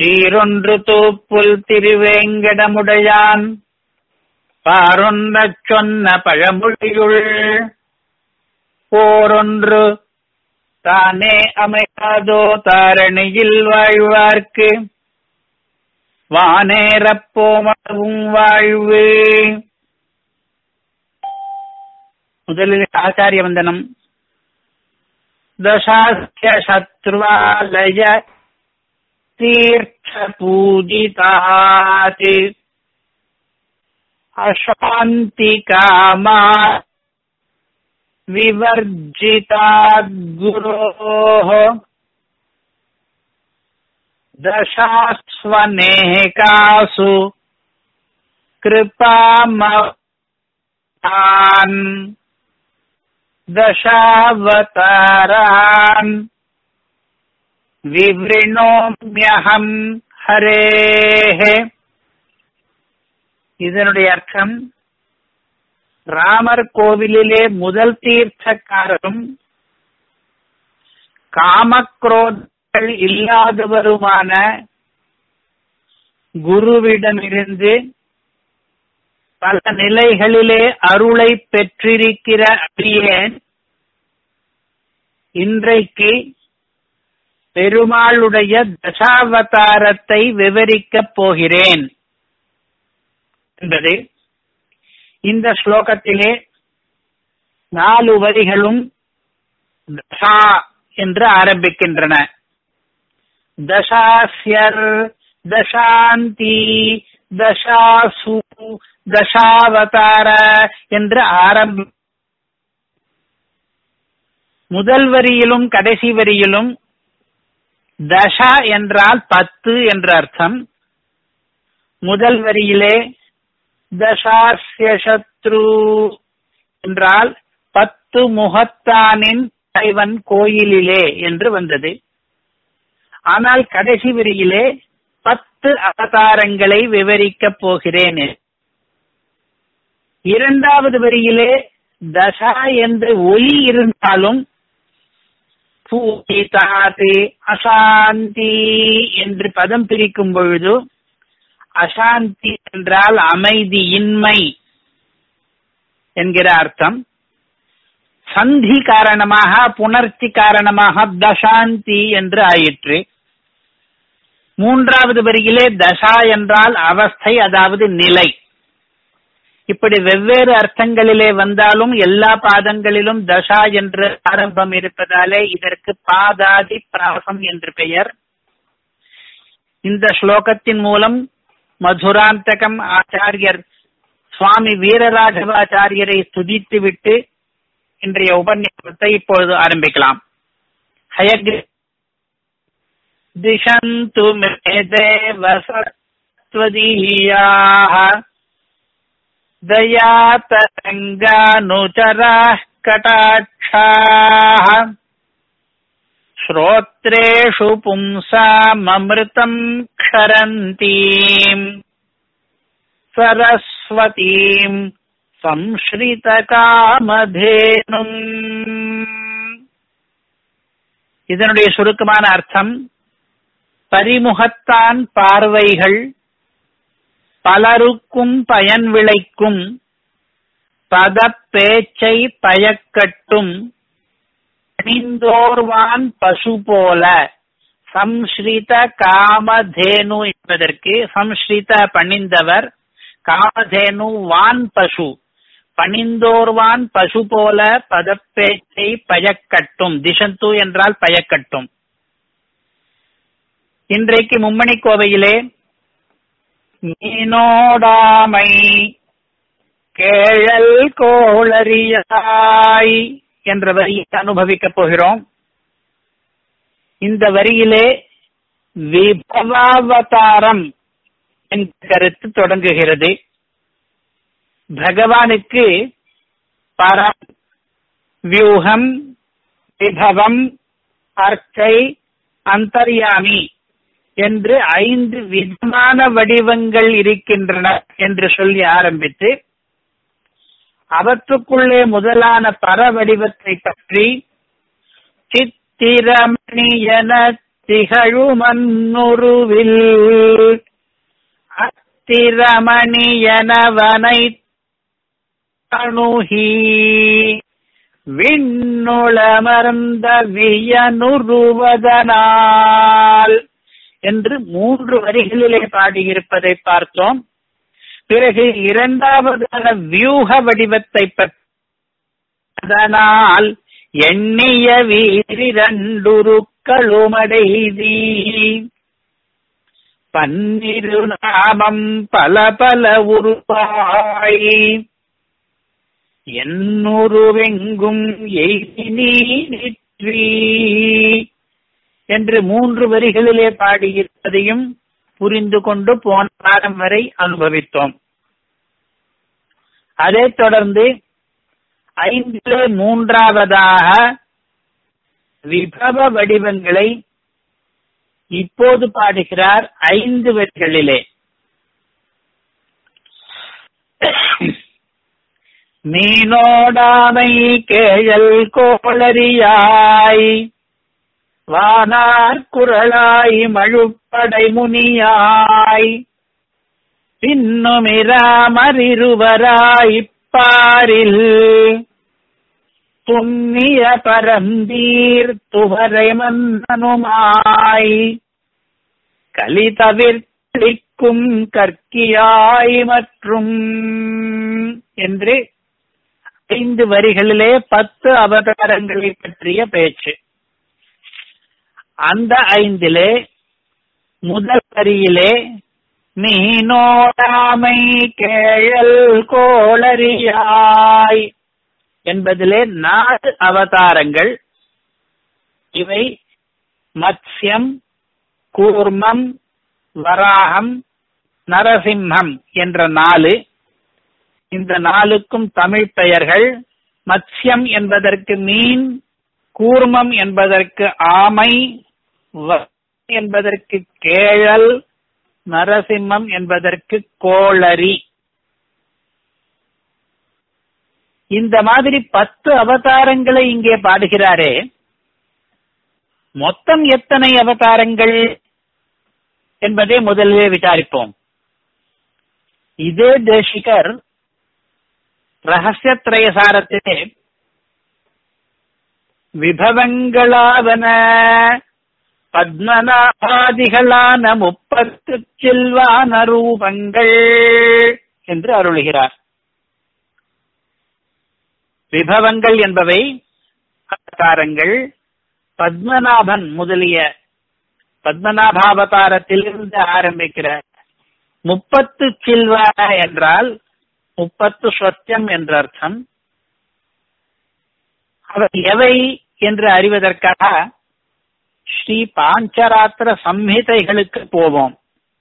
சீரொன்று தூப்புல் திருவேங்கடமுடையான் பாரொன்றச் சொன்ன பழமொழியுள் போரொன்று தானே அமையாதோ தாரணியில் வாழ்வார்க்கு வானேறப்போமவும் வாழ்வு முதலில் ஆச்சாரிய வந்தனம் दशास्य शत्रुवालय तीर्थपूजितात् अशान्तिकामा विवर्जिताद्गुरोः दशास्वनेकासु कृपामतान् दशावतारान् விவ்ரிணோம்யகம் ஹரேஹே இதனுடைய அர்த்தம் ராமர் கோவிலிலே முதல் தீர்த்தக்காரரும் காமக்ரோதங்கள் இல்லாதவருமான குருவிடமிருந்து பல நிலைகளிலே அருளை பெற்றிருக்கிற அடியேன் இன்றைக்கு பெருமாளுடைய தசாவதாரத்தை விவரிக்கப் போகிறேன் என்பது இந்த ஸ்லோகத்திலே நாலு வரிகளும் தசா என்று ஆரம்பிக்கின்றன தசாஸ்யர் தசாந்தி தசாசு தசாவதார என்று ஆரம்பி முதல் வரியிலும் கடைசி வரியிலும் தசா என்றால் பத்து என்ற அர்த்தம் முதல் வரியிலே தசாஸ்ய சத்ரு என்றால் பத்து முகத்தானின் தலைவன் கோயிலிலே என்று வந்தது ஆனால் கடைசி வரியிலே பத்து அவதாரங்களை விவரிக்கப் போகிறேன் இரண்டாவது வரியிலே தசா என்று ஒலி இருந்தாலும் பூஜிதாதி அசாந்தி என்று பதம் பிரிக்கும் பொழுது அசாந்தி என்றால் அமைதியின்மை என்கிற அர்த்தம் சந்தி காரணமாக புணர்ச்சி காரணமாக தசாந்தி என்று ஆயிற்று மூன்றாவது வரியிலே தசா என்றால் அவஸ்தை அதாவது நிலை இப்படி வெவ்வேறு அர்த்தங்களிலே வந்தாலும் எல்லா பாதங்களிலும் தசா என்று ஆரம்பம் இருப்பதாலே இதற்கு பாதாதி பிராசம் என்று பெயர் இந்த ஸ்லோகத்தின் மூலம் மதுராந்தகம் ஆச்சாரியர் சுவாமி வீரராகவாச்சாரியரை துதித்துவிட்டு இன்றைய உபன்யாசத்தை இப்பொழுது ஆரம்பிக்கலாம் ஹயக்ரி திஷந்து மே தேவ சத்வதீயாः दयातरङ्गानुचराः कटाक्षाः श्रोत्रेषु पुंसाममृतम् क्षरन्तीम् सरस्वतीम् சம்ஸ்ரிதகாமதேனும் இதனுடைய சுருக்கமான அர்த்தம் பரிமுகத்தான் பார்வைகள் பலருக்கும் பயன் விளைக்கும் பதப்பேச்சை பயக்கட்டும் பணிந்தோர்வான் பசு போல சம்ஸ்ரித காமதேனு என்பதற்கு சம்ஸ்ரித பணிந்தவர் காமதேனு வான் பசு பணிந்தோர்வான் பசு போல பதப்பேச்சை பயக்கட்டும் திசந்து என்றால் பயக்கட்டும் இன்றைக்கு மும்மணி கோவையிலே நீனோடாமை கேழல் கோளறியாய் என்ற வரியை அனுபவிக்கப் போகிறோம் இந்த வரியிலே விபவாவதாரம் என்ற கருத்து தொடங்குகிறது பகவானுக்கு பரம் வியூகம் விபவம் அர்ச்சை அந்தர்யாமி என்று ஐந்து விதமான வடிவங்கள் இருக்கின்றன என்று சொல்லி ஆரம்பித்து அவற்றுக்குள்ளே முதலான பர வடிவத்தை பற்றி சித்திரமணியன திகழுமன்னுருவில் அத்திரமணியனவனை அணுகி விண்ணுளமர்ந்த வியனுருவதனால் என்று மூன்று வரிகளிலே பாடியிருப்பதை பார்த்தோம் பிறகு இரண்டாவதான வியூக வடிவத்தை அதனால் எண்ணிய வீரிரண்டுருக்களுமடைதி பன்னிரு நாமம் பல பல உருவாய் என்னுருவெங்கும் எய்தி நீற்றி என்று மூன்று வரிகளிலே பாடியிருப்பதையும் புரிந்து கொண்டு போன வாரம் வரை அனுபவித்தோம் அதைத் தொடர்ந்து ஐந்திலே மூன்றாவதாக விபவ வடிவங்களை இப்போது பாடுகிறார் ஐந்து வரிகளிலே மீனோடாமை கேழல் கோளரியாய் வானார் குரலாய் மழுப்படை முனியாய் பின்னுமிராமரிருவராய் பாரில் துண்ணிய பரந்தீர் துவரை மன்னனுமாய் கலி தவிர்த்திக்கும் கற்கியாய் மற்றும் என்று ஐந்து வரிகளிலே பத்து அவதாரங்களை பற்றிய பேச்சு அந்த ஐந்திலே முதல் வரியிலே நீனோடாமை கேழல் கோளரியாய் என்பதிலே நாலு அவதாரங்கள் இவை மத்ஸ்யம் கூர்மம் வராகம் நரசிம்மம் என்ற நாலு இந்த நாளுக்கும் தமிழ் பெயர்கள் மத்ஸ்யம் என்பதற்கு மீன் கூர்மம் என்பதற்கு ஆமை என்பதற்கு கேழல் நரசிம்மம் என்பதற்கு கோளரி இந்த மாதிரி பத்து அவதாரங்களை இங்கே பாடுகிறாரே மொத்தம் எத்தனை அவதாரங்கள் என்பதை முதலிலே விசாரிப்போம் இதே தேசிகர் ரகசியத்ரயசாரத்திலே விபவங்களாவன பத்மநாபாதிகளான முப்பத்து செல்வான ரூபங்கள் என்று அருளுகிறார் விபவங்கள் என்பவை அவதாரங்கள் பத்மநாபன் முதலிய பத்மநாபாவதாரத்திலிருந்து ஆரம்பிக்கிற முப்பத்து சில்வான என்றால் முப்பத்து சொச்சம் என்ற அர்த்தம் அவை எவை என்று அறிவதற்காக ஸ்ரீ பாஞ்சராத்திர சம்ஹிதைகளுக்கு போவோம்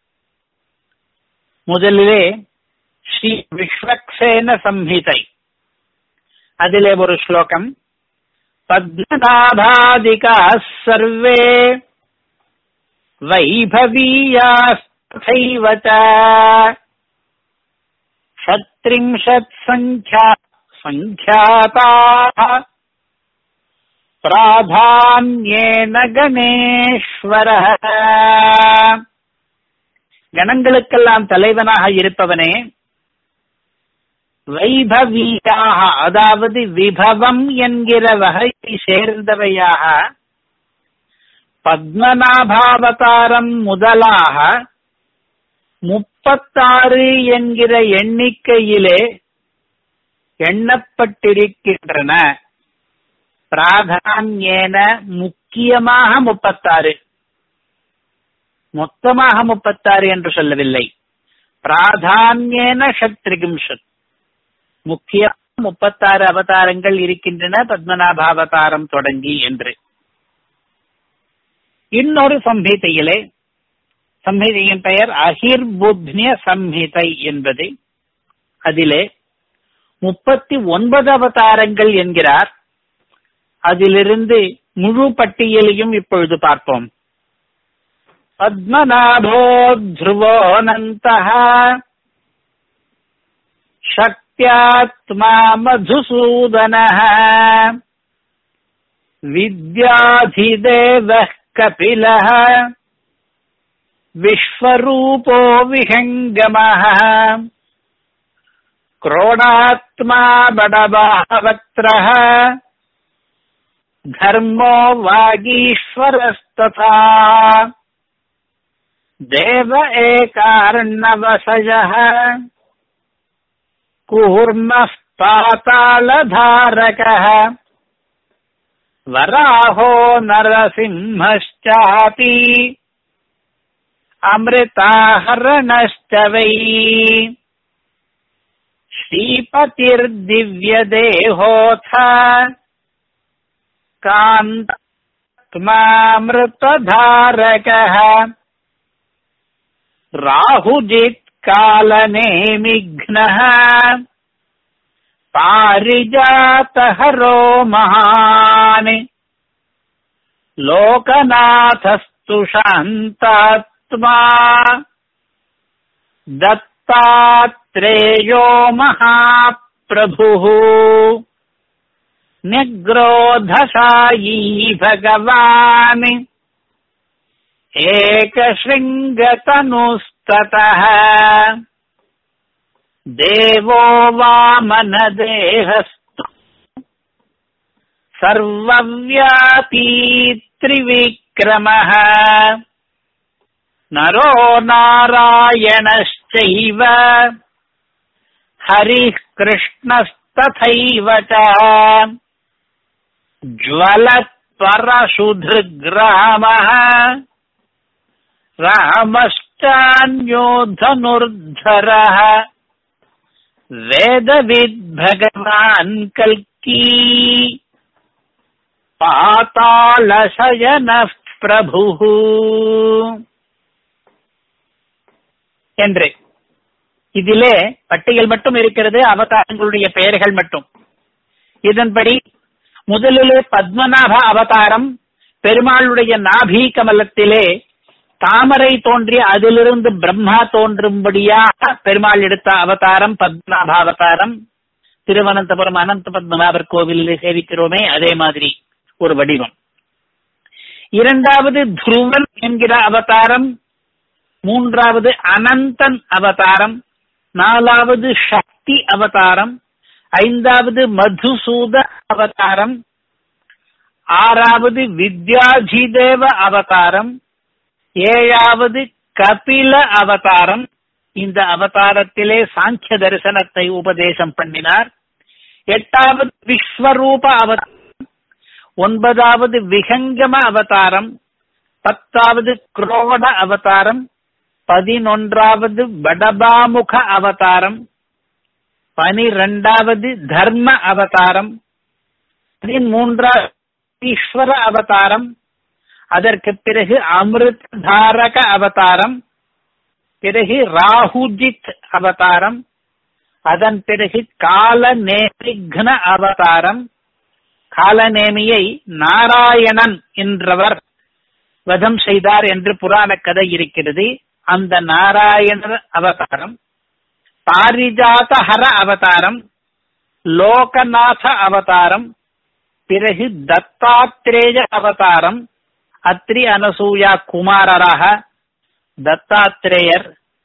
முதலிலே ஸ்ரீ விஸ்வக்சேன சம்ஹிதை அதிலே ஒரு ஸ்லோகம் பத்மநாபாதிகா சர்வே வைபவீயாஸ்தைவ षत्रिंशत् सङ्ख्या सङ्ख्याताः பிராதான்யேன கணேஸ்வர கணங்களுக்கெல்லாம் தலைவனாக இருப்பவனே வைபவீயாக அதாவது விபவம் என்கிற வகையை சேர்ந்தவையாக பத்மநாபாவதாரம் முதலாக முப்பத்தாறு என்கிற எண்ணிக்கையிலே எண்ணப்பட்டிருக்கின்றன பிராதான்யேன முக்கியமாக முப்பத்தாறு மொத்தமாக முப்பத்தாறு என்று சொல்லவில்லை பிராதான்யேன ஷத்ரிகிம்ஷத் முக்கிய முப்பத்தாறு அவதாரங்கள் இருக்கின்றன பத்மநாபாவதாரம் தொடங்கி என்று இன்னொரு சம்ஹிதையிலே சம்ஹிதையின் பெயர் அகிர்புத்னிய சம்ஹிதை என்பது அதிலே முப்பத்தி ஒன்பது அவதாரங்கள் என்கிறார் அதிலிருந்து முழு பட்டியலையும் இப்பொழுது பார்ப்போம் பத்மநாபோ த்ருவோனந்த சக்தியாத்மா மதுசூதன வித்யாதிதேவ कपिलः विश्वरूपो विहङ्गमः क्रोडात्मा बडबावक्त्रः धर्मो वागीश्वरस्तथा देव एकार्णवसजः कूर्मः पातालधारकः वराहो नरसिंहश्चापि अमृताहरणश्च वै श्रीपतिर्दिव्यदेहोऽथ कान्तमामृतधारकः राहुजित्कालनेमिघ्नः पारिजातहरो महान् लोकनाथस्तु शान्तात्मा दत्तात्रेयो महाप्रभुः निग्रोधशायी भगवान् एकशृङ्गतनुस्ततः देवो वामनदेहस्तु सर्वव्यापी त्रिविक्रमः नरो नारायणश्चैव हरिः कृष्णस्तथैव च ज्वलत्परशुधृग्रामः रामश्चान्यो धनुर्धरः वेदविद्भगवान् कल्की பாதாளசயன பிரபு என்று இதிலே பட்டியல் மட்டும் இருக்கிறது அவதாரங்களுடைய பெயர்கள் மட்டும் இதன்படி முதலிலே பத்மநாப அவதாரம் பெருமாளுடைய நாபி கமலத்திலே தாமரை தோன்றி அதிலிருந்து பிரம்மா தோன்றும்படியாக பெருமாள் எடுத்த அவதாரம் பத்மநாப அவதாரம் திருவனந்தபுரம் அனந்த பத்மநாபர் கோவிலிலே சேவிக்கிறோமே அதே மாதிரி ஒரு வடிவம் இரண்டாவது துருவன் என்கிற அவதாரம் மூன்றாவது அனந்தன் அவதாரம் நாலாவது சக்தி அவதாரம் ஐந்தாவது மதுசூத அவதாரம் ஆறாவது வித்யாஜிதேவ அவதாரம் ஏழாவது கபில அவதாரம் இந்த அவதாரத்திலே சாங்கிய தரிசனத்தை உபதேசம் பண்ணினார் எட்டாவது விஸ்வரூப அவதாரம் ஒன்பதாவது விகங்கம அவதாரம் பத்தாவது குரோட அவதாரம் பதினொன்றாவது வடபாமுக அவதாரம் பனிரெண்டாவது தர்ம அவதாரம் பதிமூன்றாவது ஈஸ்வர அவதாரம் அதற்கு பிறகு அமிர்த தாரக அவதாரம் பிறகு ராகுஜித் அவதாரம் அதன் பிறகு கால நேமிக்ன அவதாரம் காலநேமியை நாராயணன் என்றவர் வதம் செய்தார் என்று புராண கதை இருக்கிறது அந்த நாராயணர் அவதாரம் பாரிஜாத ஹர அவதாரம் லோகநாத அவதாரம் பிறகு தத்தாத்ரேய அவதாரம் அத்ரி அனசூயா குமாரராக தத்தாத்ரேயர்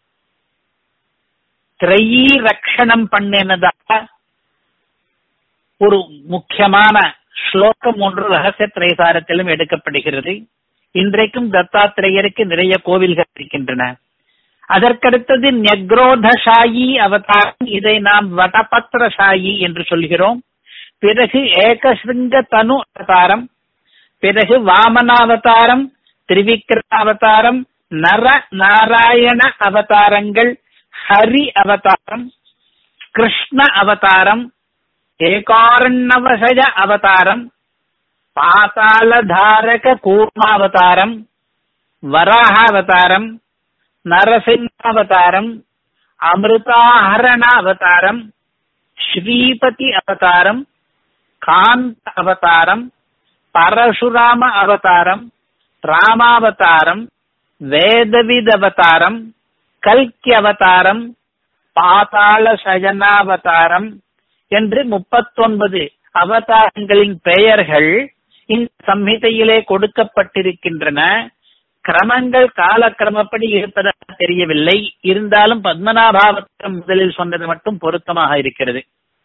திரையீ ரக்ஷணம் பண்ணினதாக ஒரு முக்கியமான ஸ்லோகம் ஒன்று ரகசிய திரைசாரத்திலும் எடுக்கப்படுகிறது இன்றைக்கும் தத்தாத்திரேயருக்கு நிறைய கோவில்கள் இருக்கின்றன அதற்கடுத்தது நெக்ரோதசாயி அவதாரம் இதை நாம் வடபத்திரசாயி என்று சொல்கிறோம் பிறகு ஏகசிருங்க தனு அவதாரம் பிறகு வாமனாவதாரம் திரிவிக்ரம அவதாரம் நர நாராயண அவதாரங்கள் ஹரி அவதாரம் கிருஷ்ண அவதாரம் ఏకారణవశయ అవతారం పాతాళధారక కూర్మావతారం వరాహావతారం నరసింహావతారం అమృతాహరణావతారం శ్రీపతి అవతారం కాంత అవతారం పరశురామ అవతారం రామావతారం వేదవిదవతారం கல்கி அவதாரம் பாதாள சயனாவதாரம் என்று முப்பத்தொன்பது அவதாரங்களின் பெயர்கள் இந்த சம்ஹிதையிலே கொடுக்கப்பட்டிருக்கின்றன கிரமங்கள் காலக்கிரமப்படி இருப்பதாக தெரியவில்லை இருந்தாலும் பத்மநாபாவத்திரம் முதலில் சொன்னது மட்டும் பொருத்தமாக இருக்கிறது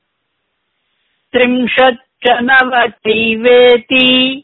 திரிம்ஷச்சனவச்சைவேதி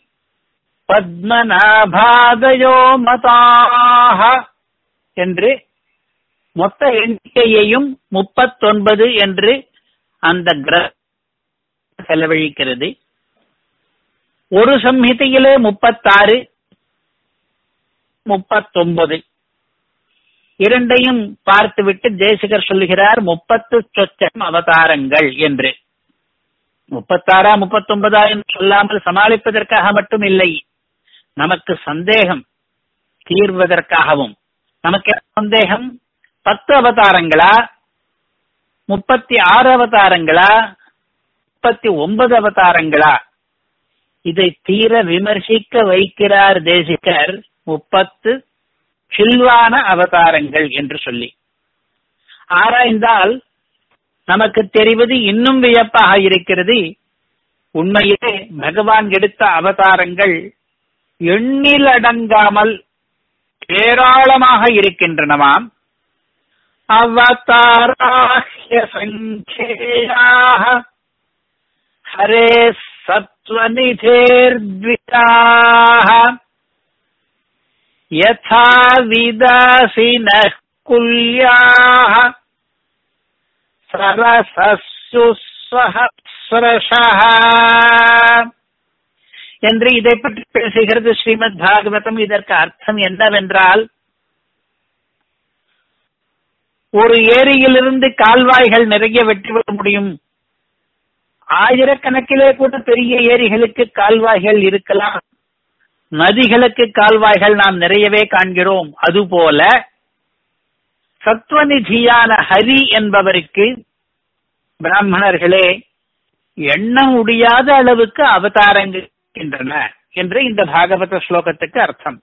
பத்மநாபாதயோ மதாக என்று மொத்த எண்ணிக்கையையும் முப்பத்தொன்பது என்று அந்த கிர செலவழிக்கிறது ஒரு சம்ஹிதையிலே முப்பத்தாறு முப்பத்தொன்பது இரண்டையும் பார்த்துவிட்டு தேசிகர் சொல்லுகிறார் முப்பத்து சொச்சம் அவதாரங்கள் என்று முப்பத்தாறா முப்பத்தொன்பதா என்று சொல்லாமல் சமாளிப்பதற்காக மட்டும் இல்லை நமக்கு சந்தேகம் தீர்வதற்காகவும் நமக்கு சந்தேகம் பத்து அவதாரங்களா முப்பத்தி ஆறு அவதாரங்களா முப்பத்தி ஒன்பது அவதாரங்களா இதை தீர விமர்சிக்க வைக்கிறார் தேசிகர் முப்பத்து சில்வான அவதாரங்கள் என்று சொல்லி ஆராய்ந்தால் நமக்கு தெரிவது இன்னும் வியப்பாக இருக்கிறது உண்மையிலே பகவான் எடுத்த அவதாரங்கள் எண்ணிலடங்காமல் ஏராளமாக இருக்கின்றனவாம் அவதாராஹ்ய சங்கேயாக ஹரே சத்வநிதேர்த்விதாः यथा विदासिनः कुल्याः சரசசுசஹஸ்ரஷः என்று இதை பற்றி பேசுகிறது ஸ்ரீமத் பாகவதம் இதற்கு அர்த்தம் என்னவென்றால் ஒரு ஏரியிலிருந்து கால்வாய்கள் நிறைய வெட்டிவிட முடியும் ஆயிரக்கணக்கிலே கூட பெரிய ஏரிகளுக்கு கால்வாய்கள் இருக்கலாம் நதிகளுக்கு கால்வாய்கள் நாம் நிறையவே காண்கிறோம் அதுபோல சத்வநிதியான ஹரி என்பவருக்கு பிராமணர்களே எண்ண முடியாத அளவுக்கு அவதாரங்கள் இருக்கின்றன என்று இந்த பாகவத ஸ்லோகத்துக்கு அர்த்தம்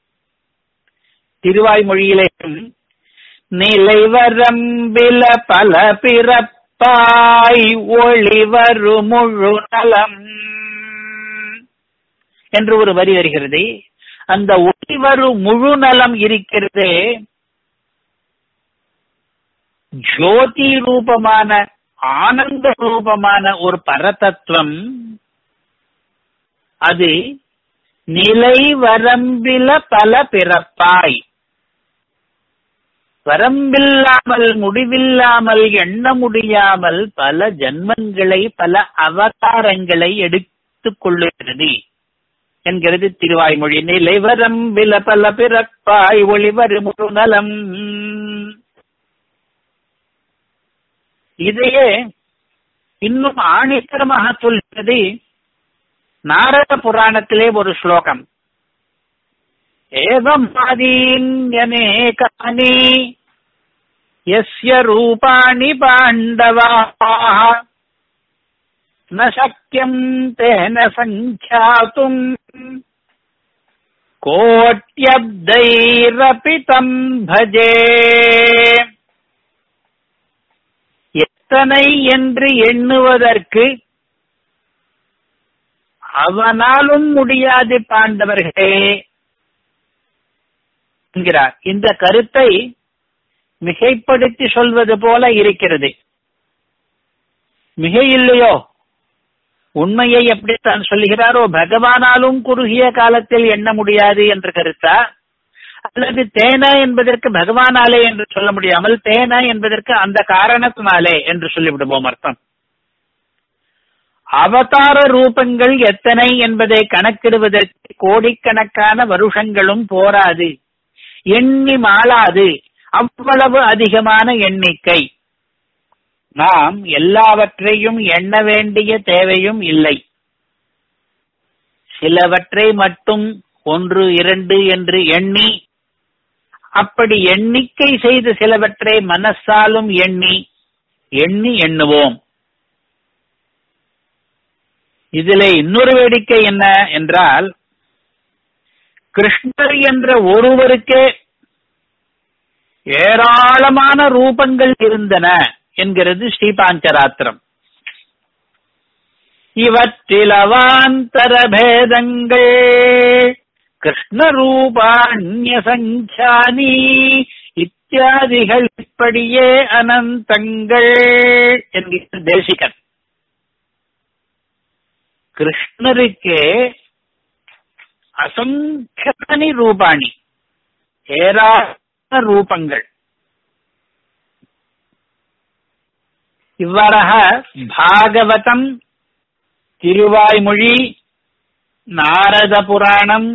திருவாய்மொழியிலேயும் நிலைவரம்பில பல பிறப்பாய் ஒளிவரு முழு நலம் என்று ஒரு வரி வருகிறது அந்த ஒளிவரு முழு நலம் இருக்கிறதே ஜோதி ரூபமான ஆனந்த ரூபமான ஒரு பரதத்துவம் அது நிலை வரம்பில பல பிறப்பாய் வரம்பில்லாமல் முடிவில்லாமல் எண்ண முடியாமல் பல ஜன்மங்களை பல அவதாரங்களை எடுத்துக் கொள்ளுகிறது என்கிறது திருவாய்மொழி நிலை வரம்பில பல பிறப்பாய் ஒளிவரு முழு நலம் இதையே இன்னும் ஆணித்தரமாக சொல்கிறது நாரத புராணத்திலே ஒரு ஸ்லோகம் ஏவம் ஆதீன்யனேகானி யஸ்ய ரூபாணி பாண்டவாः न शक्यम् तेन सङ्ख्यातुम् கோட்யப்தைரபி தம் பஜே எத்தனை என்று எண்ணுவதற்கு அவனாலும் முடியாது பாண்டவர்களே என்கிறார் இந்த கருத்தை மிகைப்படுத்தி சொல்வது போல இருக்கிறது மிகை இல்லையோ உண்மையை எப்படித்தான் சொல்லுகிறாரோ பகவானாலும் குறுகிய காலத்தில் எண்ண முடியாது என்று கருத்தா அல்லது தேன என்பதற்கு பகவானாலே என்று சொல்ல முடியாமல் தேன என்பதற்கு அந்த காரணத்தினாலே என்று சொல்லிவிடுவோம் அர்த்தம் அவதார ரூபங்கள் எத்தனை என்பதை கணக்கிடுவதற்கு கோடிக்கணக்கான வருஷங்களும் போராது எண்ணி மாளாது அவ்வளவு அதிகமான எண்ணிக்கை நாம் எல்லாவற்றையும் எண்ண வேண்டிய தேவையும் இல்லை சிலவற்றை மட்டும் ஒன்று இரண்டு என்று எண்ணி அப்படி எண்ணிக்கை செய்து சிலவற்றை மனசாலும் எண்ணி எண்ணி எண்ணுவோம் இதிலே இன்னொரு வேடிக்கை என்ன என்றால் கிருஷ்ணர் என்ற ஒருவருக்கே ஏராளமான ரூபங்கள் இருந்தன என்கிறது ஸ்ரீபாஞ்சராத்திரம் இவற்றிலவாந்தர பேதங்கள் கிருஷ்ணரூபாண்ய சஞ்சானி இத்தியாதிகள் இப்படியே அனந்தங்கள் என்கிற தேசிகன் கிருஷ்ணருக்கே அசங்கியானி ரூபாணி ஏராள ரூபங்கள் இவ்வாறாக பாகவதம் திருவாய்மொழி நாரத புராணம்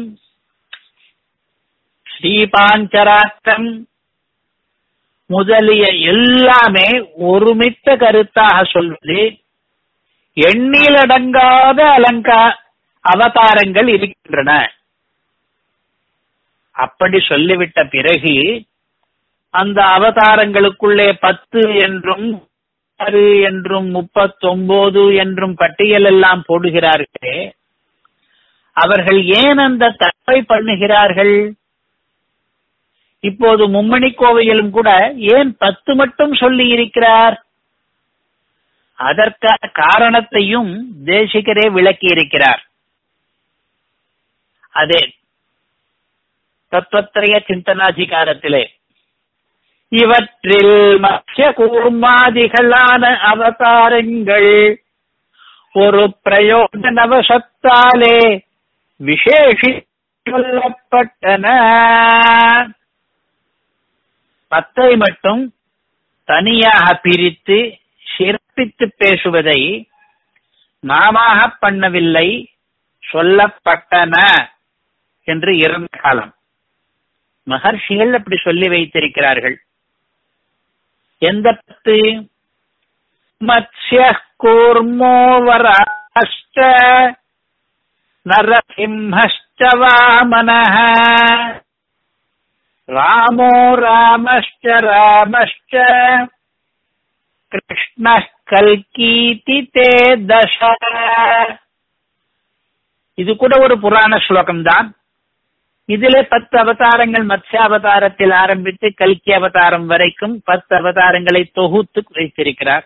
ஸ்ரீபாஞ்சராஷ்டம் முதலிய எல்லாமே ஒருமித்த கருத்தாக சொல்வது எண்ணிலடங்காத அலங்கா அவதாரங்கள் இருக்கின்றன அப்படி சொல்லிவிட்ட பிறகு அந்த அவதாரங்களுக்குள்ளே பத்து என்றும் ஆறு என்றும் முப்பத்தொன்பது என்றும் பட்டியல் எல்லாம் போடுகிறார்களே அவர்கள் ஏன் அந்த தப்பை பண்ணுகிறார்கள் இப்போது மும்மணி கோவையிலும் கூட ஏன் பத்து மட்டும் சொல்லி இருக்கிறார் அதற்கான காரணத்தையும் தேசிகரே விளக்கி இருக்கிறார் அதே தத்துவத்திரைய சிந்தனாதிகாரத்திலே இவற்றில் மத்திய கூர்மாதிகளான அவதாரங்கள் ஒரு பிரயோஜனவசத்தாலே விசேஷி சொல்லப்பட்டன பத்தை மட்டும் தனியாக பிரித்து சிறப்பித்து பேசுவதை நாமாக பண்ணவில்லை சொல்லப்பட்டன என்று இறந்த காலம் மகர்ஷிகள் அப்படி சொல்லி வைத்திருக்கிறார்கள் எந்த பத்து மத்ய கூர்மோவராஷ்ட நரசிம்ஹஷ்ட வாமனः ராமோ ராமश्च ராமश्च கிருஷ்ணः கல்கீதி தே தச இது கூட ஒரு புராண ஸ்லோகம்தான் இதிலே பத்து அவதாரங்கள் மத்ஸ்யாவதாரத்தில் ஆரம்பித்து கல்கி அவதாரம் வரைக்கும் பத்து அவதாரங்களை தொகுத்து வைத்திருக்கிறார்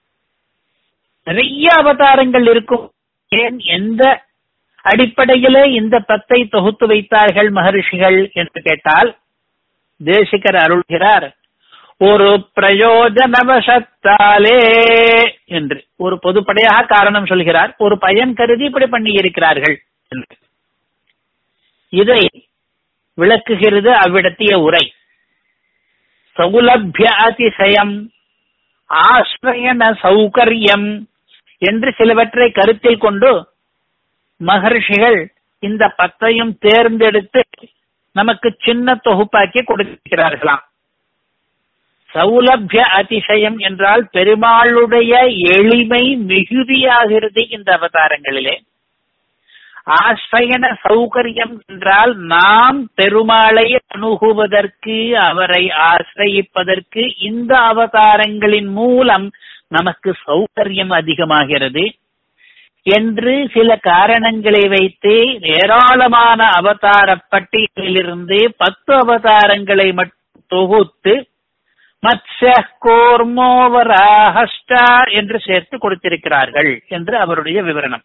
நிறைய அவதாரங்கள் இருக்கும் ஏன் எந்த அடிப்படையிலே இந்த பத்தை தொகுத்து வைத்தார்கள் மகர்ஷிகள் என்று கேட்டால் தேசிகர் அருள்கிறார் ஒரு பிரயோஜனவசத்தாலே என்று ஒரு பொதுப்படையாக காரணம் சொல்கிறார் ஒரு பயன் கருதி இப்படி பண்ணி இருக்கிறார்கள் என்று இதை விளக்குகிறது அவ்விடத்திய உரை சௌலபிய அதிசயம் ஆசிரியன சௌகரியம் என்று சிலவற்றை கருத்தில் கொண்டு மகர்ஷிகள் இந்த பத்தையும் தேர்ந்தெடுத்து நமக்கு சின்ன தொகுப்பாக்கி கொடுக்கிறார்களாம் சௌலபிய அதிசயம் என்றால் பெருமாளுடைய எளிமை மிகுதியாகிறது இந்த அவதாரங்களிலே ஆசிரியன சௌகரியம் என்றால் நாம் பெருமாளை அணுகுவதற்கு அவரை ஆசிரயிப்பதற்கு இந்த அவதாரங்களின் மூலம் நமக்கு சௌகரியம் அதிகமாகிறது என்று சில காரணங்களை வைத்து ஏராளமான அவதார பட்டியலிலிருந்து பத்து அவதாரங்களை மட்டும் தொகுத்து மத்ய கோர்மோவராஹஸ்டா என்று சேர்த்து கொடுத்திருக்கிறார்கள் என்று அவருடைய விவரணம்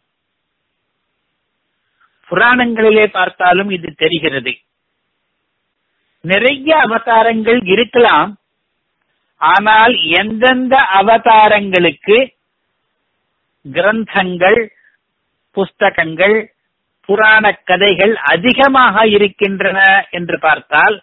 புராணங்களிலே பார்த்தாலும் இது தெரிகிறது நிறைய அவதாரங்கள் இருக்கலாம் ஆனால் எந்தெந்த அவதாரங்களுக்கு கிரந்தங்கள் புஸ்தகங்கள் புராண கதைகள் அதிகமாக இருக்கின்றன என்று பார்த்தால்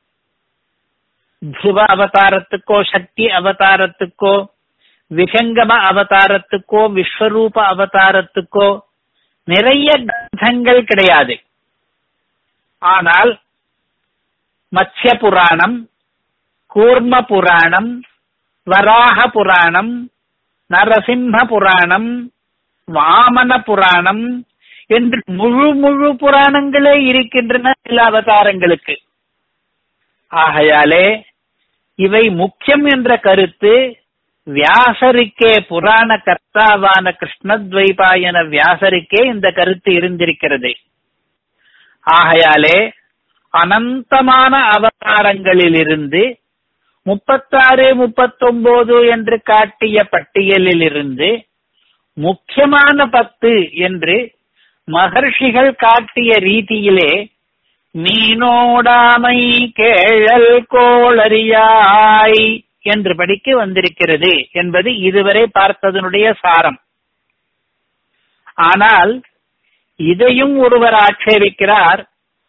துருவ அவதாரத்துக்கோ சக்தி அவதாரத்துக்கோ விகங்கம அவதாரத்துக்கோ விஸ்வரூப அவதாரத்துக்கோ நிறைய கிரந்தங்கள் கிடையாது ஆனால் மத்ய புராணம் கூர்ம புராணம் வராக புராணம் நரசிம்ம புராணம் வாமன புராணம் என்று முழு முழு புராணங்களே இருக்கின்றன சில அவதாரங்களுக்கு ஆகையாலே இவை முக்கியம் என்ற கருத்து வியாசருக்கே புராண கர்த்தாவான கிருஷ்ணத்வைபாயன வியாசருக்கே இந்த கருத்து இருந்திருக்கிறது ஆகையாலே அனந்தமான அவதாரங்களிலிருந்து முப்பத்தாறு முப்பத்தொன்பது என்று காட்டிய பட்டியலிலிருந்து முக்கியமான பத்து என்று மகர்ஷிகள் காட்டிய ரீதியிலே மீனோடாமை கேழல் கோளறியாய் என்று படிக்க வந்திருக்கிறது என்பது இதுவரை பார்த்ததனுடைய சாரம் ஆனால் இதையும் ஒருவர் ஆட்சேபிக்கிறார்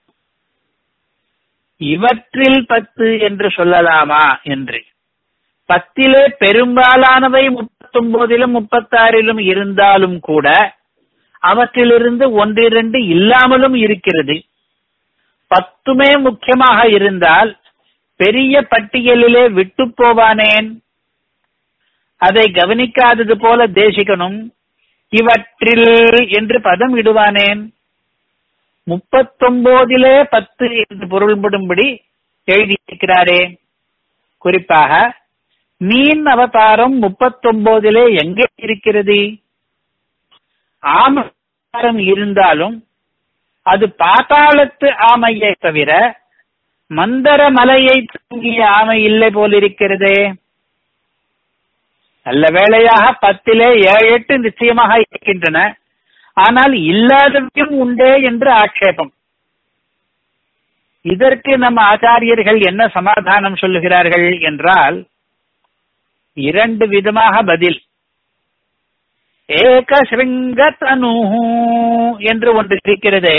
இவற்றில் பத்து என்று சொல்லலாமா என்று பத்திலே பெரும்பாலானவை முப்பத்தொன்பதிலும் முப்பத்தாறிலும் இருந்தாலும் கூட அவற்றிலிருந்து ஒன்றிரண்டு இல்லாமலும் இருக்கிறது பத்துமே முக்கியமாக இருந்தால் பெரிய பட்டியலிலே விட்டு போவானேன் அதை கவனிக்காதது போல தேசிகனும் இவற்றில் என்று பதம் இடுவானேன் முப்பத்தொன்பதிலே பத்து என்று பொருள்படும்படி எழுதியிருக்கிறாரே குறிப்பாக மீன் அவதாரம் முப்பத்தொன்பதிலே எங்கே இருக்கிறது ஆமரம் இருந்தாலும் அது பாத்தாளத்து ஆமையை தவிர மந்தர மலையை தூங்கிய ஆமை இல்லை போலிருக்கிறதே நல்ல வேளையாக பத்திலே ஏழு எட்டு நிச்சயமாக இருக்கின்றன ஆனால் இல்லாதவையும் உண்டே என்று ஆட்சேபம் இதற்கு நம்ம ஆச்சாரியர்கள் என்ன சமாதானம் சொல்லுகிறார்கள் என்றால் இரண்டு விதமாக பதில் ஏக ஸ்ருங்கதனு என்று ஒன்று இருக்கிறது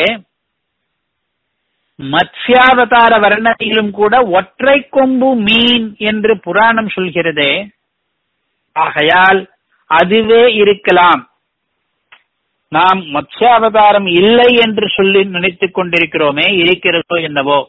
மத்ஸ்யாவதார வர்ணனையிலும் கூட ஒற்றை கொம்பு மீன் என்று புராணம் சொல்கிறதே ஆகையால் அதுவே இருக்கலாம் நாம் மத்ஸ்யாவதாரம் இல்லை என்று சொல்லி நினைத்துக் கொண்டிருக்கிறோமே இருக்கிறதோ என்னவோ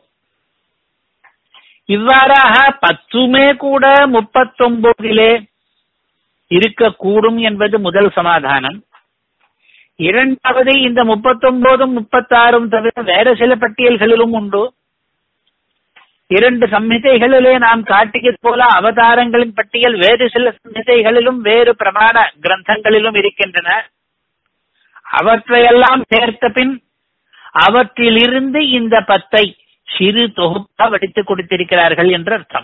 இவ்வாறாக பத்துமே கூட முப்பத்தொன்பதிலே இருக்கக்கூடும் என்பது முதல் சமாதானம் இரண்டாவது இந்த முப்பத்தொன்பதும் முப்பத்தாறும் தவிர வேற சில பட்டியல்களிலும் உண்டு இரண்டு சம்ஹிதைகளிலே நாம் காட்டியது போல அவதாரங்களின் பட்டியல் வேறு சில சம்ஹிதைகளிலும் வேறு பிரமாண கிரந்தங்களிலும் இருக்கின்றன அவற்றையெல்லாம் சேர்த்த பின் அவற்றிலிருந்து இந்த பத்தை சிறு தொகுப்பா வடித்துக் கொடுத்திருக்கிறார்கள் என்று அர்த்தம்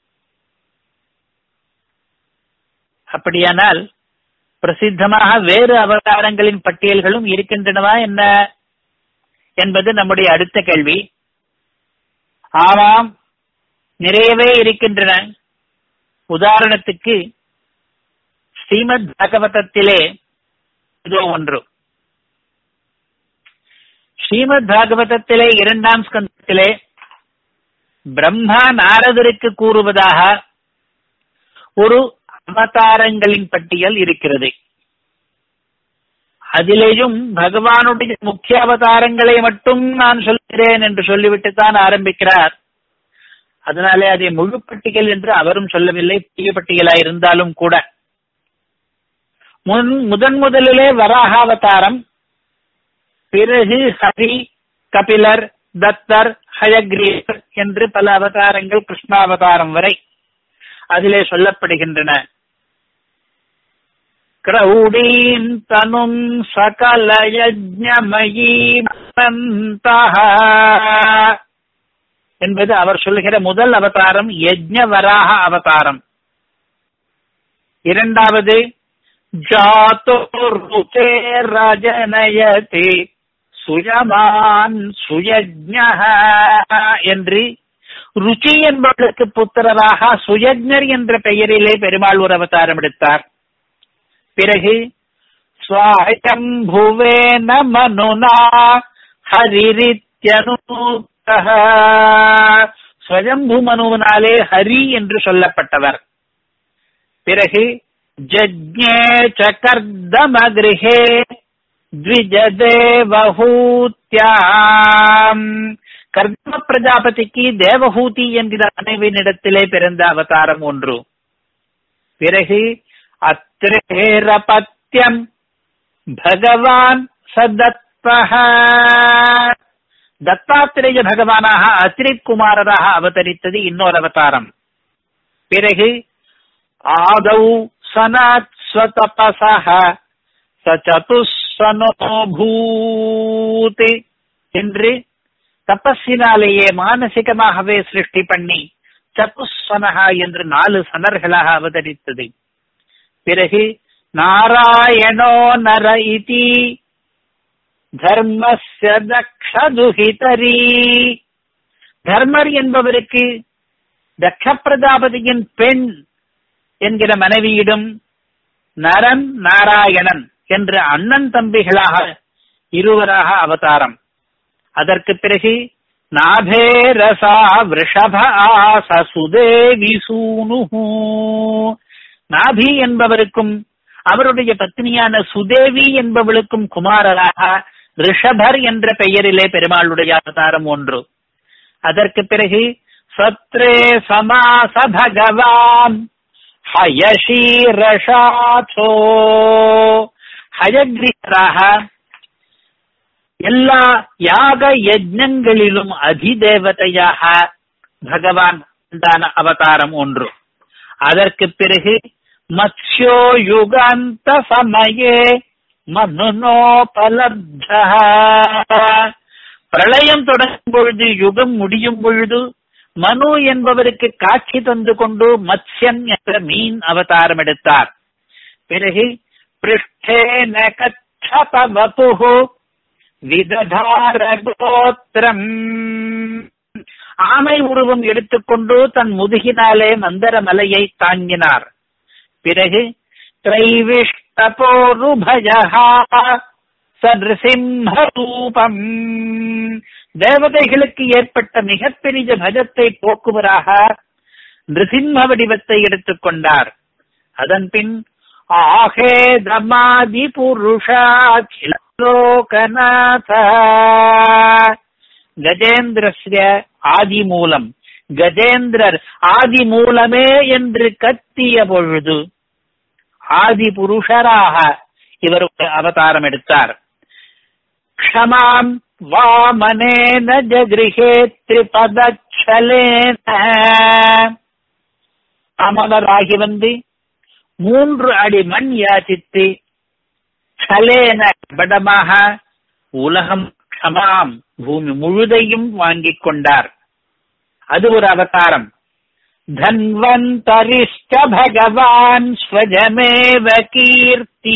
அப்படியானால் பிரசித்தமாக வேறு அவதாரங்களின் பட்டியல்களும் இருக்கின்றனவா என்ன என்பது நம்முடைய அடுத்த கேள்வி ஆமாம் நிறையவே இருக்கின்றன உதாரணத்துக்கு ஸ்ரீமத் பாகவதத்திலே இதோ ஒன்று ஸ்ரீமத் பாகவதத்திலே இரண்டாம் ஸ்கந்தத்திலே பிரம்மா நாரதருக்கு கூறுவதாக ஒரு அவதாரங்களின் பட்டியல் இருக்கிறது அதிலேயும் பகவானுடைய முக்கிய அவதாரங்களை மட்டும் நான் சொல்கிறேன் என்று சொல்லிவிட்டு தான் ஆரம்பிக்கிறார் அதனாலே அதை முழு பட்டியல் என்று அவரும் சொல்லவில்லை பெரிய பட்டியலா இருந்தாலும் கூட முன் முதன் முதலிலே வராகாவதாரம் பிறகு ஹரி கபிலர் தத்தர் ஹயக்ரீவர் என்று பல அவதாரங்கள் கிருஷ்ணாவதாரம் வரை அதிலே சொல்லப்படுகின்றன கிரௌடீம் தனும் சகல என்பது அவர் சொல்லுகிற முதல் அவதாரம் யஜ்ஞவராக அவதாரம் இரண்டாவது ஜாத்தோருச்சே ரஜனயதி சுயமான் சுயஜ்ஞ என்று ருச்சி என்பவர்களுக்கு புத்திரராக சுயஜ்ஞர் என்ற பெயரிலே பெருமாள் ஒரு அவதாரம் எடுத்தார் பிறகு ஸ்வாயம்புவேன மனுனா ஹரிரித்யனூத்தः ஸ்வயம்பு மனுவினாலே ஹரி என்று சொல்லப்பட்டவர் பிறகு ஜஜ்ஞே சகர்தம கிரகே த்விஜதேவஹூத்யாம் கர்தம பிரஜாபதிக்கு தேவஹூதி என்கிற மனைவியினிடத்திலே பிறந்த அவதாரம் ஒன்று பிறகு அத்திரேரபத்தியம் பகவான் சதத்வஹ தத்தாத்திரேய பகவானாக அத்திரித் குமாரராக அவதரித்தது இன்னொரு அவதாரம் பிறகு ஆதௌ சனாத் ஸ்வதபசஹ சதுஸ்வனோபூத் என்று தபஸினாலேயே மானசிகமாகவே சிருஷ்டி பண்ணி சதுஸ்வனஹா என்று நாலு சனர்களாக அவதரித்தது பிறகு நாராயணோ நர இதி தர்மஸ்ய தக்ஷதுஹிதரி தர்மர் என்பவருக்கு தக்ஷ பிரஜாபதியின் பெண் என்கிற மனைவியிடம் நரன் நாராயணன் என்ற அண்ணன் தம்பிகளாக இருவராக அவதாரம் அதற்கு பிறகு நாபேரசா விஷப ஆச சுதேவி சூனுஹு நாபி என்பவருக்கும் அவருடைய பத்னியான சுதேவி என்பவளுக்கும் குமாரராக ரிஷபர் என்ற பெயரிலே பெருமாளுடைய அவதாரம் ஒன்று அதற்கு பிறகு சத்ரே சமாச பகவான் ஹயஷீரஷாசோ ஹயக்ரீராக எல்லா யாக யஜ்ஞங்களிலும் அதிதேவதையாக பகவான் உண்டான அவதாரம் ஒன்று அதற்கு பிறகு மத்ஸ்யோ யுகாந்த சமயே மனுனோபலப்த பிரளயம் தொடங்கும் பொழுது யுகம் முடியும் பொழுது மனு என்பவருக்கு காட்சி தந்து கொண்டு மத்ஸ்யன் என்ற மீன் அவதாரம் எடுத்தார் பிறகு பிருஷ்டேன கச்சபவதுஹு விததார கோத்திரம் ஆமை உருவம் எடுத்துக்கொண்டு தன் முதுகினாலே மந்தர மலையை தாங்கினார் பிறகு திரைவிஷ்டபோருபயா சத்ருசிம்ஹரூபம் தேவதைகளுக்கு ஏற்பட்ட மிகப்பெரிய பஜத்தை போக்குவராக நிருசிம்ம வடிவத்தை எடுத்துக்கொண்டார் அதன் பின் ஆஹே தமாதி புருஷாலோகநாத கஜேந்திரஸ்ய ஆதி மூலம் கஜேந்திரர் ஆதி மூலமே என்று கத்திய பொழுது ஆதி புருஷராக இவர் அவதாரம் எடுத்தார் க்ஷமாம் வாமனேன ஜகிருஹே திரிபதச்சலேன அமலராகி வந்து மூன்று அடி மண் யாச்சித்து சலேன படமாக உலகம் க்ஷமாம் பூமி முழுதையும் வாங்கிக் கொண்டார் அது ஒரு அவதாரம் தன்வந்தரிஷ்ட பகவான் ஸ்வஜமேவ கீர்த்தி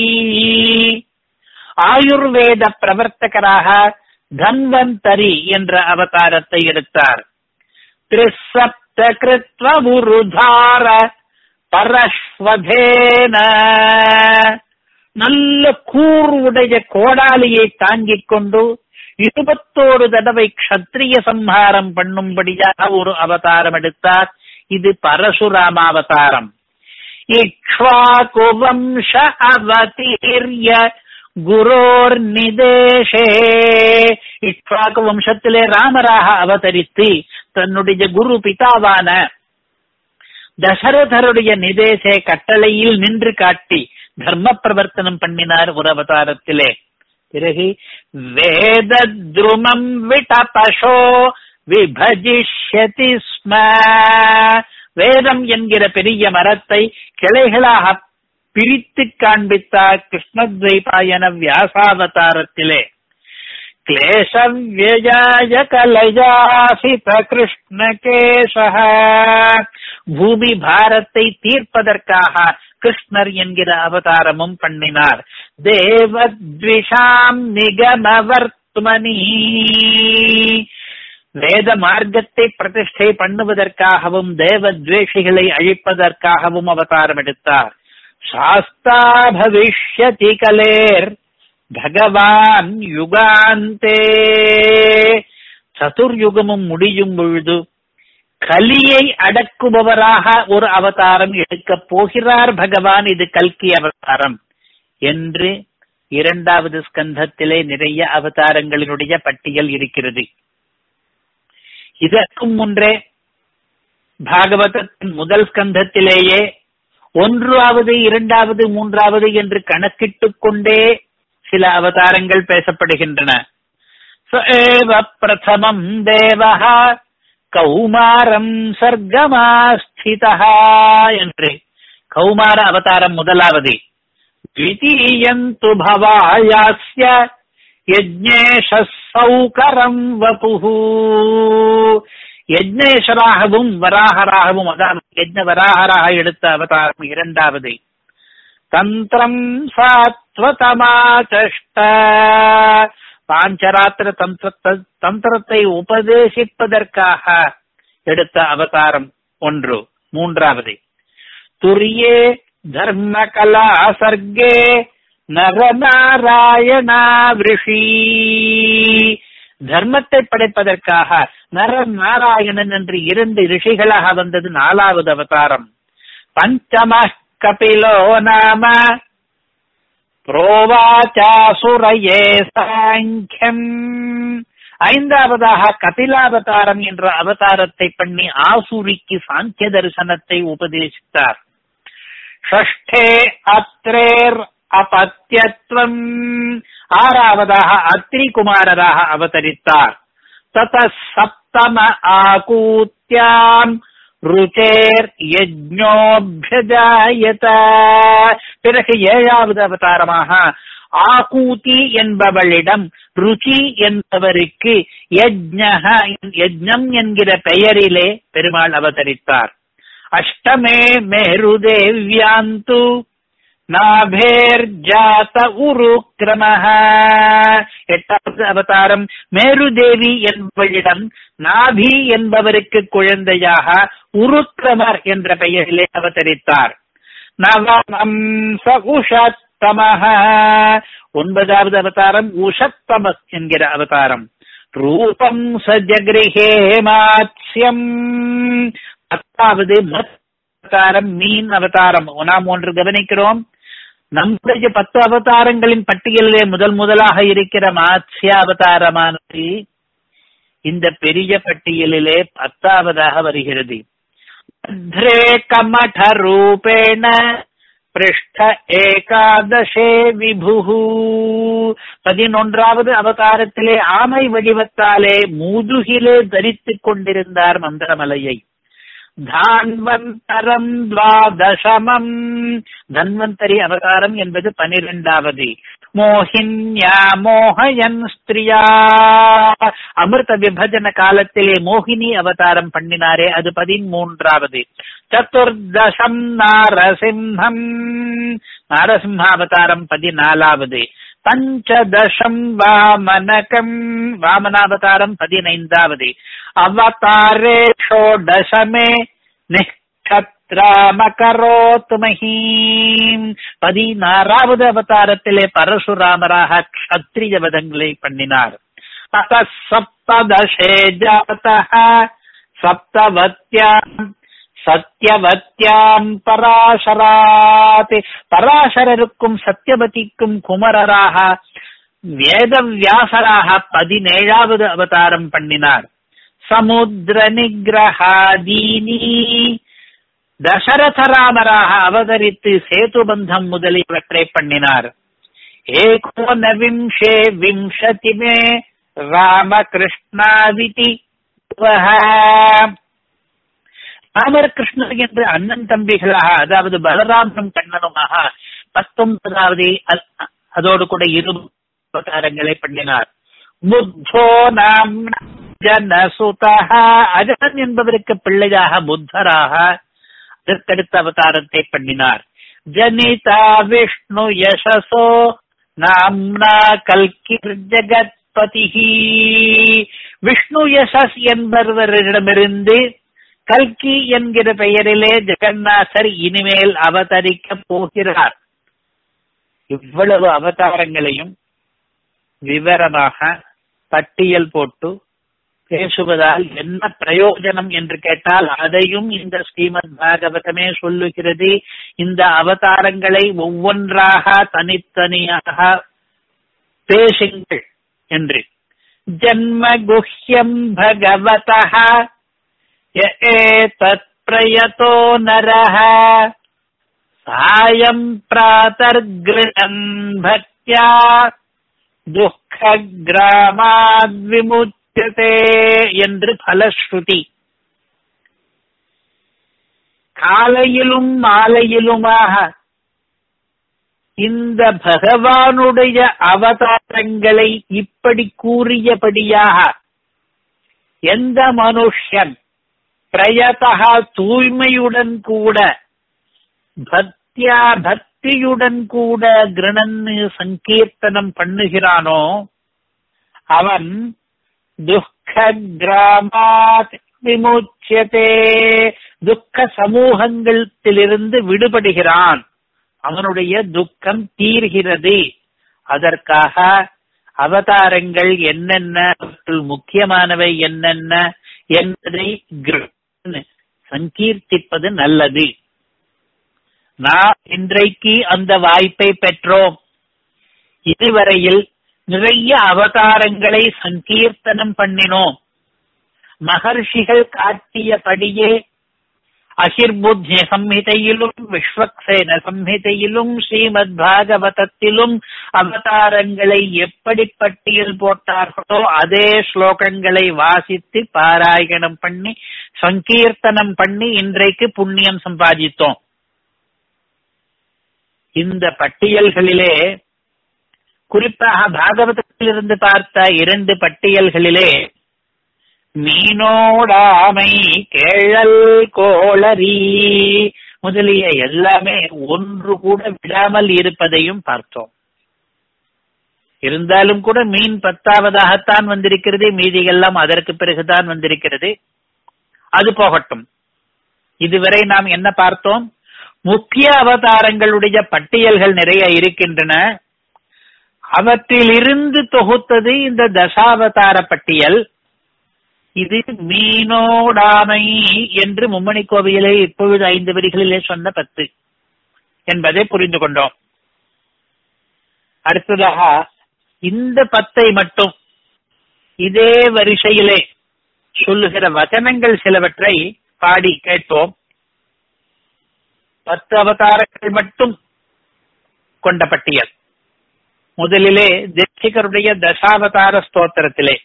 ஆயுர்வேத பிரவர்த்தகராக தன்வந்தரி என்ற அவதாரத்தை எடுத்தார் திரிசப்த கிருத்வ உருதார பரஸ்வதேன நல்ல கூர் உடைய கோடாலியை தாங்கிக் கொண்டு இருபத்தோரு தடவை க்ஷத்ரிய சம்ஹாரம் பண்ணும்படியாக ஒரு அவதாரம் எடுத்தார் இது பரசுராம அவதாரம் இக்ஷ்வாகு வம்ச அவதீர்ய குரோர் நிதேஷே இக்ஷ்வாக்கு வம்சத்திலே ராமராக அவதரித்து தன்னுடைய குரு பிதாவான தசரதருடைய நிதேசே கட்டளையில் நின்று காட்டி தர்ம பிரவர்த்தனம் பண்ணினார் ஒரு அவதாரத்திலே பிறகு வேத துருமம் விடபசோ விபஜிஷ்யதி ஸ்ம வேதம் என்கிற பெரிய மரத்தை கிளைகளாக பிரித்து காண்பித்தார் கிருஷ்ணத்வைபாயன வியாசாவதாரத்திலே கிளேசவ்யஜாய கலஜாசித கிருஷ்ணகேசக பூமி பாரத்தை தீர்ப்பதற்காக கிருஷ்ணர் என்கிற அவதாரமும் பண்ணினார் தேவத்விஷாம் நிகமவர்த்மனி வேத மார்க்கத்தை பிரதிஷ்டை பண்ணுவதற்காகவும் தேவ துவேஷிகளை அழிப்பதற்காகவும் அவதாரம் எடுத்தார் சாஸ்தா பவிஷ்யதி கலேர் பகவான் யுகாந்தே சதுர்யுகமும் முடியும் பொழுது கலியை அடக்குபவராக ஒரு அவதாரம் எடுக்கப் போகிறார் பகவான் இது கல்கி அவதாரம் என்று இரண்டாவது ஸ்கந்தத்திலே நிறைய அவதாரங்களினுடைய பட்டியல் இருக்கிறது இதற்கும் முன்றே பாகவதத்தின் முதல் ஸ்கந்தத்திலேயே ஒன்றாவது இரண்டாவது மூன்றாவது என்று கணக்கிட்டுக் கொண்டே சில அவதாரங்கள் பேசப்படுகின்றன ச ஏவ பிரதமம் தேவஹ கௌமாரம் சர்க்கமாஸ்திதா என்று கௌமார அவதாரம் முதலாவது द्वितीयन्तु भवायास्य யஜ்ஞேஷ சௌகரம் வபுஹு யஜ்ஞேஸ்வராகவும் வராகராகவும் அதாவது யஜ்ஞ வராகராக எடுத்த அவதாரம் இரண்டாவது தந்திரம் சாத்வதமாச்சஷ்ட பாஞ்சராத்திர தந்திர தந்திரத்தை உபதேசிப்பதற்காக எடுத்த அவதாரம் ஒன்று மூன்றாவது துரியே தர்ம கலா சர்க்கே நரநாராயணா ரிஷி தர்மத்தை படைப்பதற்காக நர நாராயணன் என்று இரண்டு ரிஷிகளாக வந்தது நாலாவது அவதாரம் பஞ்சம கபிலோ நாம புரோவாச்சாசுரையே சாங்கியம் ஐந்தாவதாக கபிலாவதாரம் என்ற அவதாரத்தை பண்ணி ஆசூரிக்கு சாங்கிய தரிசனத்தை உபதேசித்தார் ஷஷ்டே அத்ரேர் அபத்தியத்துவம் ஆறாவதாக அத்ரி குமாரராக அவதரித்தார் தத சப்தம ஆகூத்யாம் ருச்சேர் யஜ்ஞோபியஜாயத பிறகு ஏழாவது அவதாரமாக ஆகூதி என்பவளிடம் ருச்சி என்பவருக்கு யஜ்ஞக யஜ்ஞம் என்கிற பெயரிலே பெருமாள் அவதரித்தார் அஷ்டமே மேருதேவ்யாந்து நாபேர்ஜாத உருக்கிரமஹ எட்டாவது அவதாரம் மேருதேவி என்பவளிடம் நாபி என்பவருக்கு குழந்தையாக உருக்கிரமர் என்ற பெயரிலே அவதரித்தார் நவமம் ச உஷத்தமஹ ஒன்பதாவது அவதாரம் உஷத்தமஸ் என்கிற அவதாரம் ரூபம் சஜகிரகே மாத்ஸ்யம் பத்தாவது அவதாரம் மீன் அவதாரம் நாம் ஒன்று கவனிக்கிறோம் நம்முடைய பத்து அவதாரங்களின் பட்டியலிலே முதல் முதலாக இருக்கிற மாத்ஸ்ய அவதாரமானது இந்த பெரிய பட்டியலிலே பத்தாவதாக வருகிறது பத்ரே கமட ரூபேண பிருஷ்ட ஏகாதசே விபுகு பதினொன்றாவது அவதாரத்திலே ஆமை வடிவத்தாலே முதுகிலே தரித்துக் கொண்டிருந்தார் மந்திரமலையை தான்வந்தரம் துவாதசமம் தன்வந்தரி அவதாரம் என்பது பனிரெண்டாவது மோகின்யா மோகயன் ஸ்திரியா அமிர்த விபஜன காலத்திலே மோகினி அவதாரம் பண்ணினாரே அது பதிமூன்றாவது சதுர்தசம் நாரசிம்ஹம் நாரசிம்ஹ அவதாரம் பதினாலாவது பஞ்சதசம் வாமனகம் வாமனாவதாரம் பதினைந்தாவது அவதாரே ஷோடசமே நிஷ்கத்ராமகரோத் மஹீம் பதினாறாவது அவதாரத்திலே பரசுராமராக க்ஷத்ரிய வதங்களை பண்ணினார் தத சப்ததசே ஜாதः சப்தவத்யாம் சத்யவத்யாம் பராசராத் பராசரருக்கும் சத்யவதிக்கும் குமரராக வேதவியாசராக பதினேழாவது அவதாரம் பண்ணினார் சமுத்திர நிகிரகாதீனி தசரதராமராக அவதரித்து சேதுபந்தம் முதலியவற்றை பண்ணினார் ஏகோனவிம்சே விம்சதிமே ராமகிருஷ்ணாவிதி ராமர் கிருஷ்ணர் என்று அண்ணன் தம்பிகளாக அதாவது பலராமனும் கண்ணனுமாக பத்தொன்பதாவது அதோடு கூட இரு அவதாரங்களை பண்ணினார் புத்தோ நாம் ஜனசுதா அஜகன் என்பதற்கு பிள்ளையாக புத்தராக அதற்கடுத்த அவதாரத்தை பண்ணினார் ஜனிதா விஷ்ணு யசசோ நாம்னா கல்கிர் ஜெகத்பதி விஷ்ணு யசஸ் என்பவரிடமிருந்து கல்கி என்கிற பெயரிலே ஜெகநாதர் இனிமேல் அவதரிக்க போகிறார் இவ்வளவு அவதாரங்களையும் விவரமாக பட்டியல் போட்டு பேசுவதால் என்ன பிரயோஜனம் என்று கேட்டால் அதையும் இந்த ஸ்ரீமத் பாகவதமே சொல்லுகிறது இந்த அவதாரங்களை ஒவ்வொன்றாக தனித்தனியாக பேசுங்கள் என்று ஜன்ம குஹ்யம் பகவதா ஏதத் பிரயதோ நரஹ சாயம் பிராதர்கிருணம் பக்தியா துக்க கிராமாத் விமுச்சதே என்று பலஸ்ருதி காலையிலும் மாலையிலுமாக இந்த பகவானுடைய அவதாரங்களை இப்படி கூறியபடியாக எந்த மனுஷன் பிரயதா தூய்மையுடன் கூட பக்தியா பக்தி பக்தியுடன் கூட கிருணன்னு சங்கீர்த்தனம் பண்ணுகிறானோ அவன் துக்க கிராமாத் விமுச்சியதே துக்க சமூகங்களிலிருந்து விடுபடுகிறான் அவனுடைய துக்கம் தீர்கிறது அதற்காக அவதாரங்கள் என்னென்ன அவற்றுள் முக்கியமானவை என்னென்ன என்பதை சங்கீர்த்திப்பது நல்லது நாம் இன்றைக்கு அந்த வாய்ப்பை பெற்றோம் இதுவரையில் நிறைய அவதாரங்களை சங்கீர்த்தனம் பண்ணினோம் மகர்ஷிகள் காட்டியபடியே அகிர்புத்திய சம்ஹிதையிலும் விஸ்வக்சேன சம்ஹிதையிலும் ஸ்ரீமத் பாகவதத்திலும் அவதாரங்களை எப்படி பட்டியல் போட்டார்களோ அதே ஸ்லோகங்களை வாசித்து பாராயணம் பண்ணி சங்கீர்த்தனம் பண்ணி இன்றைக்கு புண்ணியம் சம்பாதித்தோம் இந்த பட்டியல்களிலே குறிப்பாக பாகவதத்திலிருந்து பார்த்த இரண்டு பட்டியல்களிலே மீனோடாமை கேழல் கோளரி முதலிய எல்லாமே ஒன்று கூட விடாமல் இருப்பதையும் பார்த்தோம் இருந்தாலும் கூட மீன் பத்தாவதாகத்தான் வந்திருக்கிறது மீதியெல்லாம் அதற்கு பிறகுதான் வந்திருக்கிறது அது போகட்டும் இதுவரை நாம் என்ன பார்த்தோம் முக்கிய அவதாரங்களுடைய பட்டியல்கள் நிறைய இருக்கின்றன அவற்றிலிருந்து தொகுத்தது இந்த தசாவதார பட்டியல் இது மீனோடாமை என்று மும்மணி கோவிலே இப்பொழுது ஐந்து வரிகளிலே சொன்ன பத்து என்பதை புரிந்து கொண்டோம் அடுத்ததாக இந்த பத்தை மட்டும் இதே வரிசையிலே சொல்லுகிற வசனங்கள் சிலவற்றை பாடி கேட்போம் பத்து அவதாரங்கள் மட்டும் கொண்ட பட்டியல் முதலிலே தேசிகருடைய தசாவதார ஸ்தோத்திரத்திலே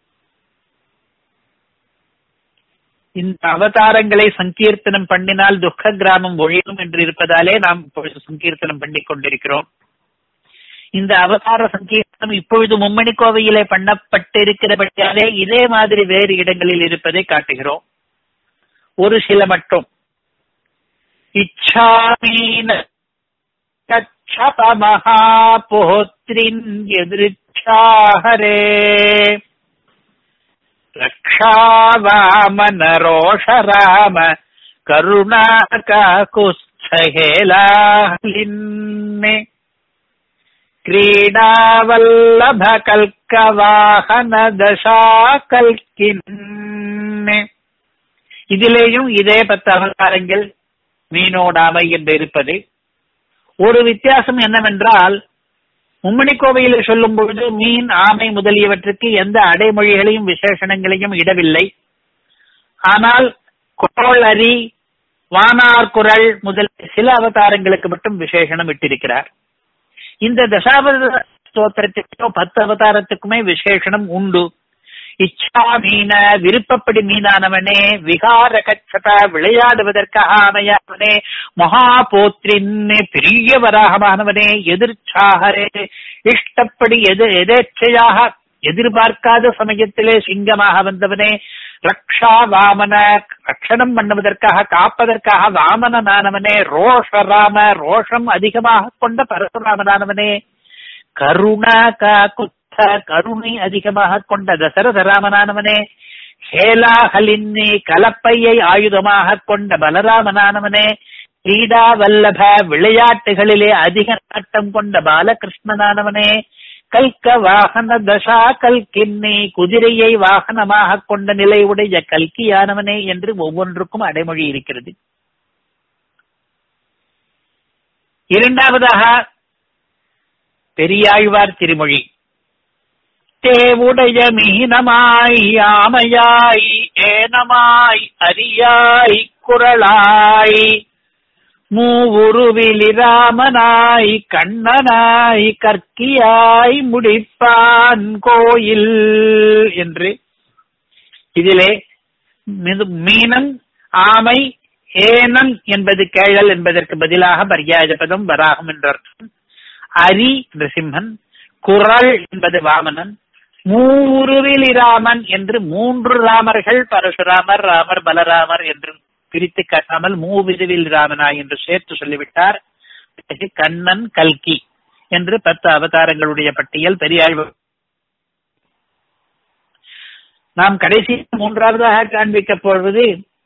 இந்த அவதாரங்களை சங்கீர்த்தனம் பண்ணினால் துக்க கிராமம் ஒழியும் என்று இருப்பதாலே நாம் இப்பொழுது சங்கீர்த்தனம் பண்ணிக் கொண்டிருக்கிறோம் இந்த அவதார சங்கீர்த்தனம் இப்பொழுது மும்மணி கோவையிலே பண்ணப்பட்டிருக்கிறபடியாலே இதே மாதிரி வேறு இடங்களில் இருப்பதை காட்டுகிறோம் ஒரு சில மட்டும் இச்சாமீன கச்சப மகாபோத்ரின் எதிர்ச்சாஹரே ரக்ஷாவாமன ரோஷராம கருணாகுஸ்தஹேலாலின்னே ಕ್ರೀಡಾವಲ್ಲಭ ಕಲ್ಕವಾಹನ ದಶಾ கல்கின்னே இதிலேயும் இதே பத்து அவதாரங்கள் மீனோடாமை என்று இருப்பது ஒரு வித்தியாசம் என்னவென்றால் மும்மணி கோவையில் சொல்லும் பொழுது மீன் ஆமை முதலியவற்றுக்கு எந்த அடைமொழிகளையும் விசேஷணங்களையும் இடவில்லை ஆனால் கோள் அரி வானார் குரல் முதல் சில அவதாரங்களுக்கு மட்டும் விசேஷணம் இட்டிருக்கிறார் இந்த தசாவத ஸ்தோத்திரத்துக்கோ பத்து அவதாரத்துக்குமே விசேஷனம் உண்டு இச்சா மீன விருப்பப்படி மீனானவனே விகார கச்சத விளையாடுவதற்காக அமையானவனே மகாபோத்ரின் பெரிய வராகமானவனே எதிர்ச்சாகரே இஷ்டப்படி எது எதேச்சையாக எதிர்பார்க்காத சமயத்திலே சிங்கமாக வந்தவனே ரக்ஷா வாமன ரட்சணம் பண்ணுவதற்காக காப்பதற்காக வாமனனானவனே ரோஷராம ரோஷம் அதிகமாக கொண்ட பரசுராமனானவனே கருணா குத்த கருணை அதிகமாக கொண்ட தசரத ராமனானவனே ஹேலாஹலின்னி கலப்பையை ஆயுதமாக கொண்ட பலராமனானவனே கிரீடா வல்லப விளையாட்டுகளிலே அதிக நாட்டம் கொண்ட பாலகிருஷ்ணனானவனே கல்க வாகன தசா கல்கின்னி குதிரையை வாகனமாக கொண்ட நிலை உடைய கல்கியானவனே என்று ஒவ்வொன்றுக்கும் அடைமொழி இருக்கிறது இரண்டாவதாக பெரியாழ்வார் திருமொழி தேவுடைய மீனமாய் ஆமையாய் ஏனமாய் அரியாய் குரலாய் மூவுருவிலிராமனாய் கண்ணனாய் கற்கியாய் முடிப்பான் கோயில் என்று இதிலே மீனம் ஆமை ஏனம் என்பது கேழல் என்பதற்கு பதிலாக பர்யாஜ பதம் வராகம் என்ற அர்த்தம் அரி நிருசிம்மன் குரல் என்பது வாமனன் மூருவிலிராமன் என்று மூன்று ராமர்கள் பரசுராமர் ராமர் பலராமர் என்று பிரித்து காட்டாமல் மூவிதுவில் ராமனா என்று சேர்த்து சொல்லிவிட்டார் கண்ணன் கல்கி என்று பத்து அவதாரங்களுடைய பட்டியல் பெரியாழ்வு நாம் கடைசி மூன்றாவதாக காண்பிக்கப் போவது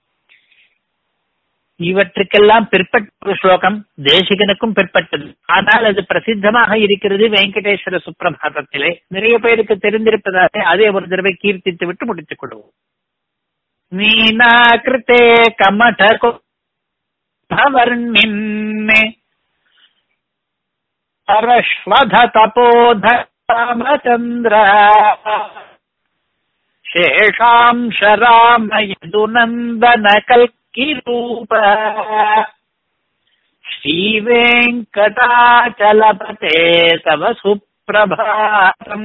இவற்றுக்கெல்லாம் பிற்பட்ட ஒரு ஸ்லோகம் தேசிகனுக்கும் பிற்பட்டது ஆனால் அது பிரசித்தமாக இருக்கிறது வெங்கடேஸ்வர சுப்பிரபாதத்திலே நிறைய பேருக்கு தெரிந்திருப்பதாக அதே ஒரு தடவை கீர்த்தித்து விட்டு முடித்துக் கொள்வோம் மீனாகிருத்தே கமட வர்ணின்னே அரஸ்வத தபோத ராமச்சந்திர शेषांश रामयदुनन्दन कल्किरूप श्रीवेङ्कटाचलपते तव சுப்பிரபாதம்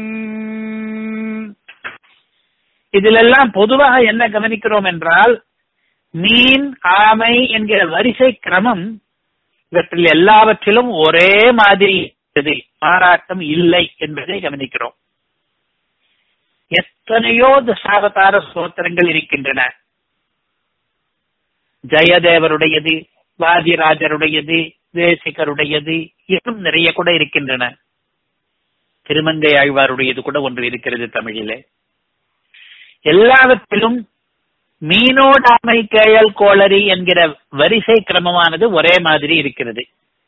இதிலெல்லாம் பொதுவாக என்ன கவனிக்கிறோம் என்றால் மீன் ஆமை என்கிற வரிசை கிரமம் இவற்றில் எல்லாவற்றிலும் ஒரே மாதிரி மாறாட்டம் இல்லை என்பதை கவனிக்கிறோம் எத்தனையோ தசாவதார ஸ்தோத்திரங்கள் இருக்கின்றன ஜெயதேவருடையது வாதிராஜருடையது தேசிகருடையது இன்னும் நிறைய கூட இருக்கின்றன திருமங்கை ஆழ்வாருடையது கூட ஒன்று இருக்கிறது தமிழிலே எல்லாவற்றிலும் மீனோடாமை கேழல் கோளரி என்கிற வரிசை கிரமமானது ஒரே மாதிரி இருக்கிறது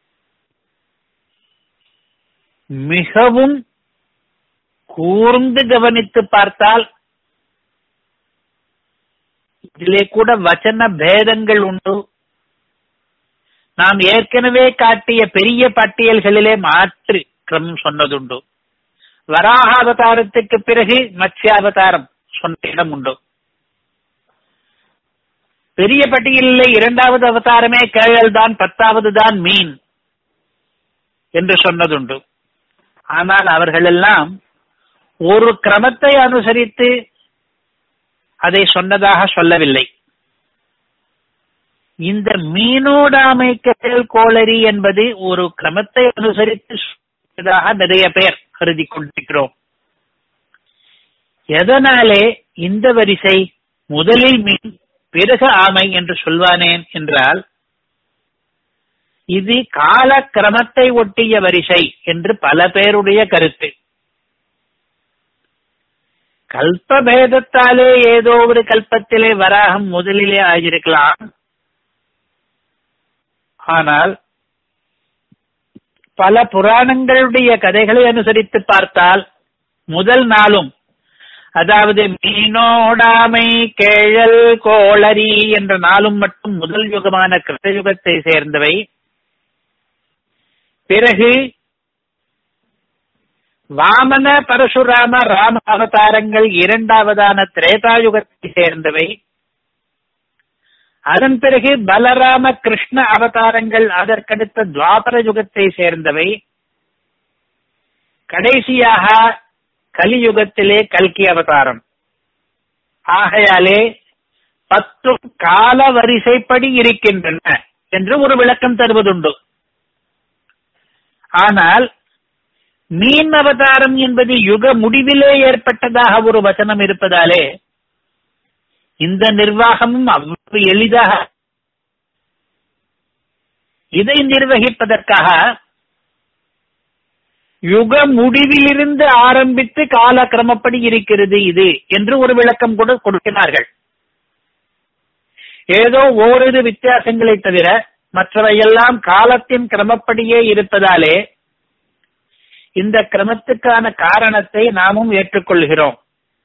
மிகவும் கூர்ந்து கவனித்து பார்த்தால் இதிலே கூட வச்சன பேதங்கள் உண்டு நாம் ஏற்கனவே காட்டிய பெரிய பட்டியல்களிலே மாற்று கிரமம் சொன்னதுண்டு வராக அவதாரத்துக்கு பிறகு மத்ஸ்யாவதாரம் சொன்ன இடம் உண்டு பெரிய பட்டியலில் இரண்டாவது அவதாரமே கேழல் தான் பத்தாவது தான் மீன் என்று சொன்னதுண்டு ஆனால் அவர்கள் எல்லாம் ஒரு கிரமத்தை அனுசரித்து அதை சொன்னதாக சொல்லவில்லை இந்த மீனோடாமை கேள் கோளரி என்பது ஒரு கிரமத்தை அனுசரித்து சொன்னதாக நிறைய பேர் கருதி கொண்டிருக்கிறோம் எதனாலே இந்த வரிசை முதலில் மீன் பிறகு ஆமை என்று சொல்வானேன் என்றால் இது கால கிரமத்தை ஒட்டிய வரிசை என்று பல பேருடைய கருத்து கல்பபேதத்தாலே ஏதோ ஒரு கல்பத்திலே வராகம் முதலிலே ஆகியிருக்கலாம் ஆனால் பல புராணங்களுடைய கதைகளை அனுசரித்து பார்த்தால் முதல் நாளும் அதாவது மீனோடாமை கேழல் கோளரி என்ற நாளும் மட்டும் முதல் யுகமான கிருத்தயுகத்தை சேர்ந்தவை பிறகு வாமன பரசுராம ராம அவதாரங்கள் இரண்டாவதான திரேதாயுகத்தை சேர்ந்தவை அதன் பிறகு பலராம கிருஷ்ண அவதாரங்கள் அதற்கடுத்த துவாபர யுகத்தை சேர்ந்தவை கடைசியாக கலியுகத்திலே கல்கி அவதாரம் ஆகையாலே பத்தும் கால வரிசைப்படி இருக்கின்றன என்று ஒரு விளக்கம் தருவதுண்டு ஆனால் மீன் அவதாரம் என்பது யுக முடிவிலே ஏற்பட்டதாக ஒரு வசனம் இருப்பதாலே இந்த நிர்வாகமும் அவ்வளவு எளிதாக இதை நிர்வகிப்பதற்காக யுக முடிவிலிருந்து ஆரம்பித்து கால கிரமப்படி இருக்கிறது இது என்று ஒரு விளக்கம் கூட கொடுக்கிறார்கள் ஏதோ ஓரிரு வித்தியாசங்களை தவிர மற்றவையெல்லாம் காலத்தின் கிரமப்படியே இருப்பதாலே இந்த கிரமத்துக்கான காரணத்தை நாமும் ஏற்றுக்கொள்கிறோம்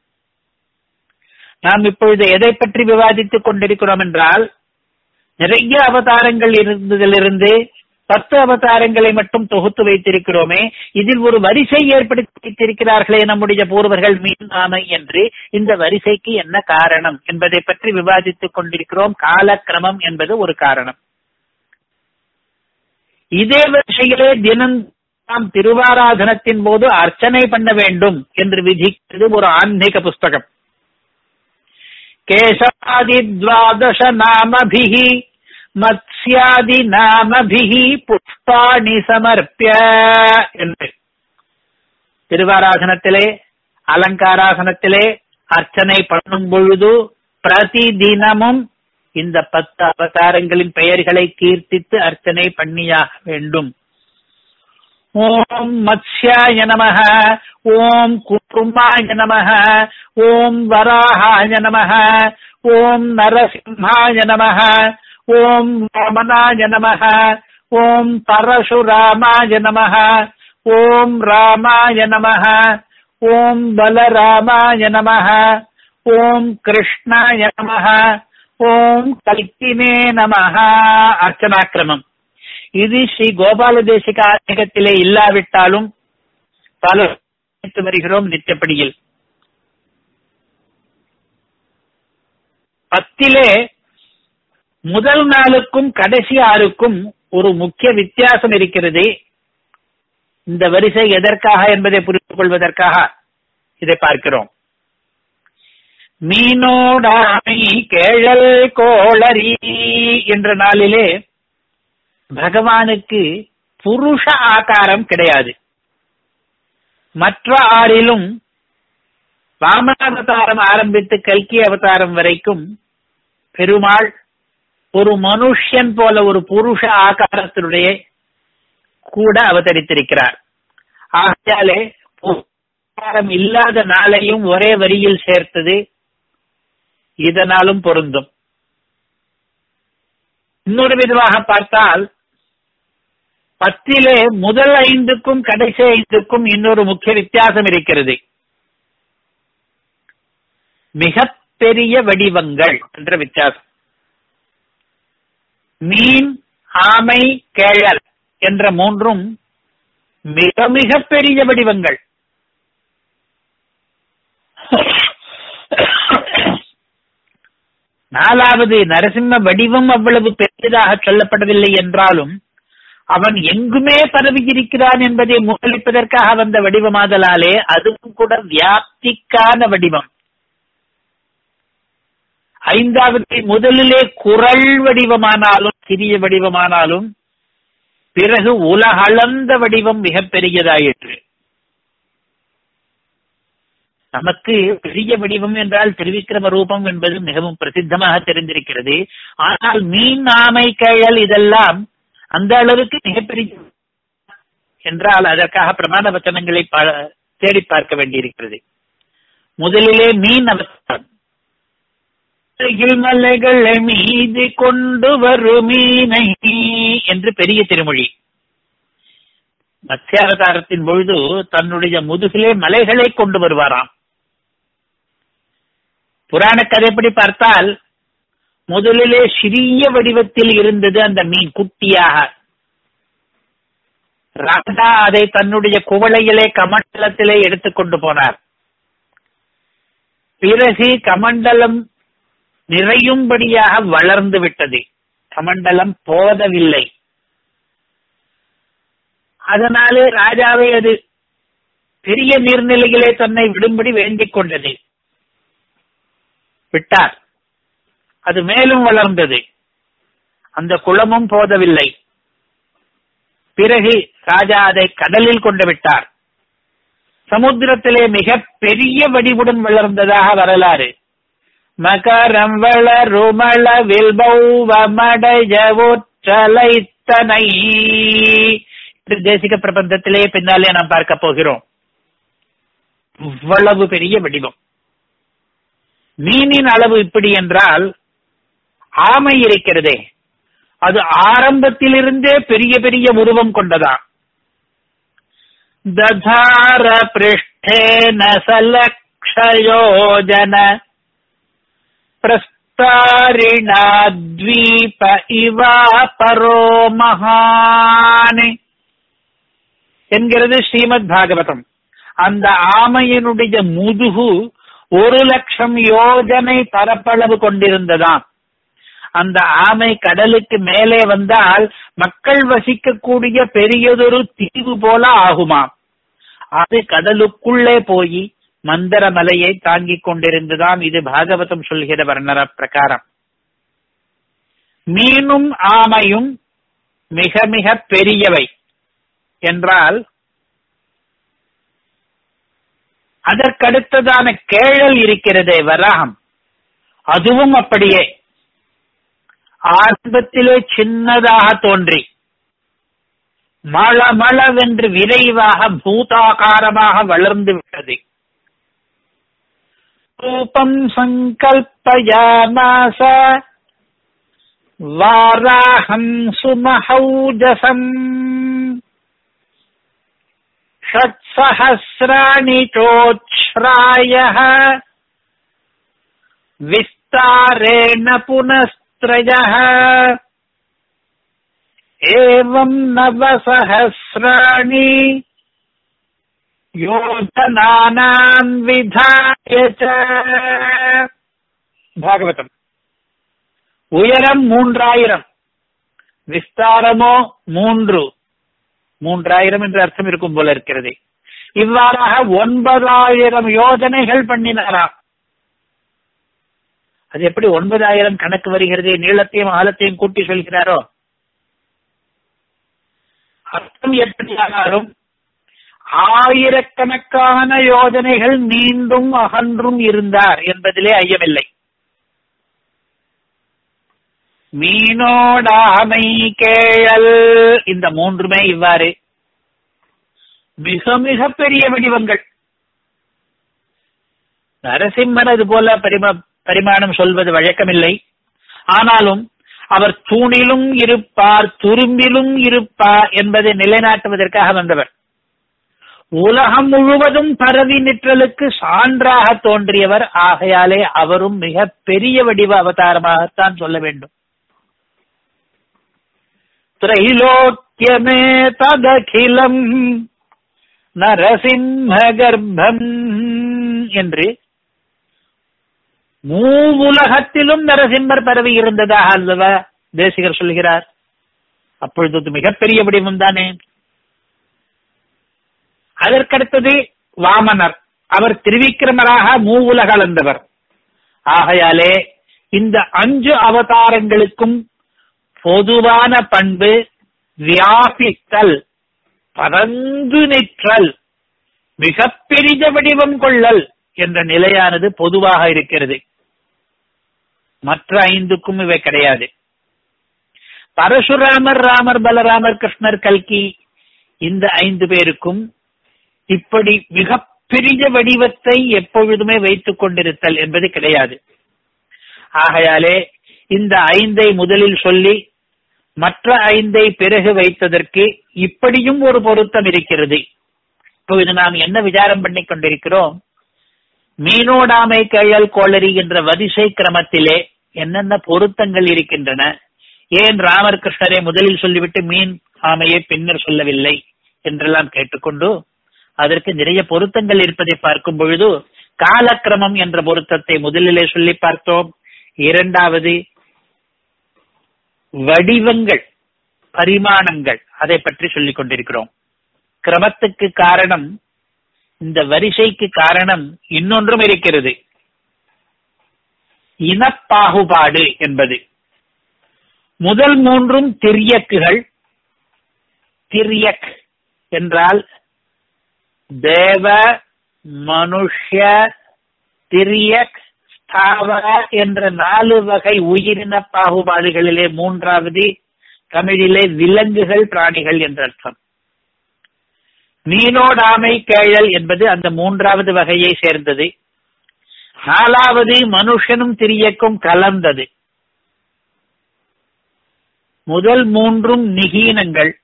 நாம் இப்பொழுது எதை பற்றி விவாதித்துக் கொண்டிருக்கிறோம் என்றால் நிறைய அவதாரங்கள் இருந்ததிலிருந்து பத்து அவதாரங்களை மட்டும் தொகுத்து வைத்திருக்கிறோமே இதில் ஒரு வரிசை ஏற்படுத்தி வைத்திருக்கிறார்களே நம்முடைய பூர்வர்கள் மீன் ஆமை என்று இந்த வரிசைக்கு என்ன காரணம் என்பதை பற்றி விவாதித்துக் கொண்டிருக்கிறோம் காலக்கிரமம் என்பது ஒரு காரணம் இதே வரிசையிலே தினம் நாம் திருவாராதனத்தின் போது அர்ச்சனை பண்ண வேண்டும் என்று விதிக்கிறது ஒரு ஆன்மீக புஸ்தகம் கேசாதி துவாதச நாமபிஹி மத்ஸ்யாதி நாமபிஹி புஷ்பாணி சமர்ப்பிய என்று திருவாராதனத்திலே அலங்காராசனத்திலே அர்ச்சனை பண்ணும் பொழுது பிரதி தினமும் இந்த பத்து அவதாரங்களின் பெயர்களை கீர்த்தித்து அர்ச்சனை பண்ணியாக வேண்டும் ஓம் மத்ஸ்யாய நமः ஓம் குருமாய நமः ஓம் வராகாய நமः ஓம் நரசிம்ஹாய நமः ஓம் வாமனாய நமः ஓம் பரசுராமாய நமः ஓம் ராமாய நமः ஓம் பலராமாய நமः ஓம் கிருஷ்ணாய நமः ஓம் கல்கினே நமः அர்ச்சனாக்கிரமம் இது ஸ்ரீ கோபால தேசிக ஆன்மீகத்திலே இல்லாவிட்டாலும் பல வருகிறோம் நித்தியப்படியில் பத்திலே முதல் நாளுக்கும் கடைசி ஆறுக்கும் ஒரு முக்கிய வித்தியாசம் இருக்கிறது இந்த வரிசை எதற்காக என்பதை புரிந்து கொள்வதற்காக இதை பார்க்கிறோம் மீனோடாமை கேழல் கோளரி என்ற நாளிலே பகவானுக்கு புருஷ ஆகாரம் கிடையாது மற்ற ஆறிலும் வாமனாவதாரம் ஆரம்பித்து கல்கி அவதாரம் வரைக்கும் பெருமாள் ஒரு மனுஷன் போல ஒரு புருஷ ஆகாரத்தினுடைய கூட அவதரித்திருக்கிறார் ஆகையாலே ஆகாரம் இல்லாத நாளையும் ஒரே வரியில் சேர்த்தது இதனாலும் பொருந்தும் இன்னொரு விதமாக பார்த்தால் பத்திலே முதல் ஐந்துக்கும் கடைசி ஐந்துக்கும் இன்னொரு முக்கிய வித்தியாசம் இருக்கிறது மிக பெரிய வடிவங்கள் என்ற வித்தியாசம் மீன் ஆமை கேழல் என்ற மூன்றும் மிக மிக பெரிய வடிவங்கள் நாலாவது நரசிம்ம வடிவம் அவ்வளவு பெரியதாக சொல்லப்படவில்லை என்றாலும் அவன் எங்குமே பரவி இருக்கிறான் என்பதை முகலிப்பதற்காக வந்த வடிவமாதலாலே அதுவும் கூட வியாப்திக்கான வடிவம் ஐந்தாவது முதலிலே குரல் வடிவமானாலும் சிறிய வடிவமானாலும் பிறகு உலகளந்த வடிவம் மிக பெரியதாயிற்று நமக்கு பெரிய வடிவம் என்றால் திருவிக்கிரம ரூபம் என்பது மிகவும் பிரசித்தமாக தெரிந்திருக்கிறது ஆனால் மீன் ஆமை கழல் இதெல்லாம் அந்த அளவுக்கு மிகப்பெரிய என்றால் அதற்காக பிரமாண வச்சனங்களை தேடி பார்க்க வேண்டியிருக்கிறது முதலிலே மீன் அவசரம் மலைகள் மீது கொண்டு வரும் மீனை என்று பெரிய திருமொழி மத்தியாவதாரத்தின் பொழுது தன்னுடைய முதுகிலே மலைகளை கொண்டு வருவாராம் புராண கதைப்படி பார்த்தால் முதலிலே சிறிய வடிவத்தில் இருந்தது அந்த மீன் குட்டியாக ராஜா அதை தன்னுடைய குவளையிலே கமண்டலத்திலே எடுத்துக்கொண்டு போனார் பிறகு கமண்டலம் நிறையும்படியாக வளர்ந்து விட்டது கமண்டலம் போதவில்லை அதனாலே ராஜாவை அது பெரிய நீர்நிலைகளே தன்னை விடும்படி வேண்டிக் கொண்டது விட்டார் அது மேலும் வளர்ந்தது அந்த குளமும் போதவில்லை பிறகு ராஜா அதை கடலில் கொண்டு விட்டார் சமுத்திரத்திலே மிக பெரிய வடிவுடன் வளர்ந்ததாக வரலாறு மகரம் வளருமள வில்பௌவமடையவுற்றலைத்தனை தேசிக பிரபந்தத்திலே பின்னாலே நாம் பார்க்க போகிறோம் இவ்வளவு பெரிய வடிவம் மீனின் அளவு இப்படி என்றால் ஆமை இருக்கிறதே அது ஆரம்பத்திலிருந்தே பெரிய பெரிய உருவம் கொண்டதா ததார பிருஷ்டேன சலக்ஷயோஜன பிரஸ்தாரிணாத்வீப இவா பரோ மகானே என்கிறது ஸ்ரீமத் பாகவதம் அந்த ஆமையினுடைய முதுகு ஒரு லட்சம் யோஜனை பரப்பளவு கொண்டிருந்ததாம் அந்த ஆமை கடலுக்கு மேலே வந்தால் மக்கள் வசிக்கக்கூடிய பெரியதொரு தீவு போல ஆகுமாம் அது கடலுக்குள்ளே போய் மந்தர மலையை தாங்கிக் கொண்டிருந்ததாம் இது பாகவதம் சொல்கிற வர்ணர பிரகாரம் மீனும் ஆமையும் மிக மிக பெரியவை என்றால் அதற்கடுத்ததான கேழல் இருக்கிறதே வராகம் அதுவும் அப்படியே ஆரம்பத்திலே சின்னதாக தோன்றி மள மளவென்று விரைவாக பூதாகாரமாக வளர்ந்து விட்டது ரூபம் சங்கல்பயாமாச வாராஹம் சுமஹௌஜசம் षट्सहस्राणि चोच्छ्रायः विस्तारेण पुनस्त्रयः एवम् नवसहस्राणि योजनानाम् विधाय च பாகவதம் உயரம் மூன்றாயிரம் விஸ்தாரமோ மூன்று மூன்றாயிரம் என்று அர்த்தம் இருக்கும் போல இருக்கிறது இவ்வாறாக ஒன்பதாயிரம் யோஜனைகள் பண்ணினாராம் அது எப்படி ஒன்பதாயிரம் கணக்கு வருகிறது நீளத்தையும் ஆழத்தையும் கூட்டி சொல்கிறாரோ அர்த்தம் எப்படியானாலும் ஆயிரக்கணக்கான யோஜனைகள் நீண்டும் அகன்றும் இருந்தார் என்பதிலே ஐயமில்லை மீனோடாமை கேழல் இந்த மூன்றுமே இவ்வாறு மிக மிக பெரிய வடிவங்கள் நரசிம்மர் அது போல பரிமா பரிமாணம் சொல்வது வழக்கமில்லை ஆனாலும் அவர் தூணிலும் இருப்பார் துரும்பிலும் இருப்பார் என்பதை நிலைநாட்டுவதற்காக வந்தவர் உலகம் முழுவதும் பரவி நிற்றலுக்கு சான்றாக தோன்றியவர் ஆகையாலே அவரும் மிக பெரிய வடிவ அவதாரமாகத்தான் சொல்ல வேண்டும் திரைலோக்கியமே ததகிலம் நரசிம்ம கர்ப்பம் என்று மூவுலகத்திலும் நரசிம்மர் பரவி இருந்ததாக அல்லவா தேசிகர் சொல்கிறார் அப்பொழுது மிகப்பெரிய வடிவம் தானே அதற்கடுத்தது வாமனர் அவர் திருவிக்கிரமராக மூவுலக அளந்தவர் ஆகையாலே இந்த அஞ்சு அவதாரங்களுக்கும் பொதுவான பண்பு வியாபித்தல் பறந்து நிற்றல் மிகப்பெரிய வடிவம் கொள்ளல் என்ற நிலையானது பொதுவாக இருக்கிறது மற்ற ஐந்துக்கும் இவை கிடையாது பரசுராமர் ராமர் பலராமர் கிருஷ்ணர் கல்கி இந்த ஐந்து பேருக்கும் இப்படி மிகப்பெரிய வடிவத்தை எப்பொழுதுமே வைத்துக் கொண்டிருத்தல் என்பது கிடையாது ஆகையாலே இந்த ஐந்தை முதலில் சொல்லி மற்ற ஐந்தை பிறகு வைத்ததற்கு இப்படியும் ஒரு பொருத்தம் இருக்கிறது இப்பொழுது நாம் என்ன விசாரம் பண்ணிக் கொண்டிருக்கிறோம் மீனோடாமை கேழல் கோளரி என்ற வரிசை கிரமத்திலே என்னென்ன பொருத்தங்கள் இருக்கின்றன ஏன் ராமர் கிருஷ்ணரை முதலில் சொல்லிவிட்டு மீன் ஆமையை பின்னர் சொல்லவில்லை என்றெல்லாம் கேட்டுக்கொண்டு அதற்கு நிறைய பொருத்தங்கள் இருப்பதை பார்க்கும் பொழுது காலக்கிரமம் என்ற பொருத்தத்தை முதலிலே சொல்லி பார்த்தோம் இரண்டாவது வடிவங்கள் பரிமாணங்கள் அதை பற்றி சொல்லிக் கொண்டிருக்கிறோம் கிரமத்துக்கு காரணம் இந்த வரிசைக்கு காரணம் இன்னொன்றும் இருக்கிறது இனப்பாகுபாடு என்பது முதல் மூன்றும் திரியக்குகள் திரியக் என்றால் தேவ மனுஷ்ய திரியக் ஸ்தாவர என்ற நாலு வகை உயிரின பாகுபாடுகளிலே மூன்றாவது தமிழிலே விலங்குகள் பிராணிகள் என்ற அர்த்தம் மீனோடாமை கேழல் என்பது அந்த மூன்றாவது வகையை சேர்ந்தது நாலாவது மனுஷனும் திரியக்கும் கலந்தது முதல் மூன்றும் நிகீனங்கள்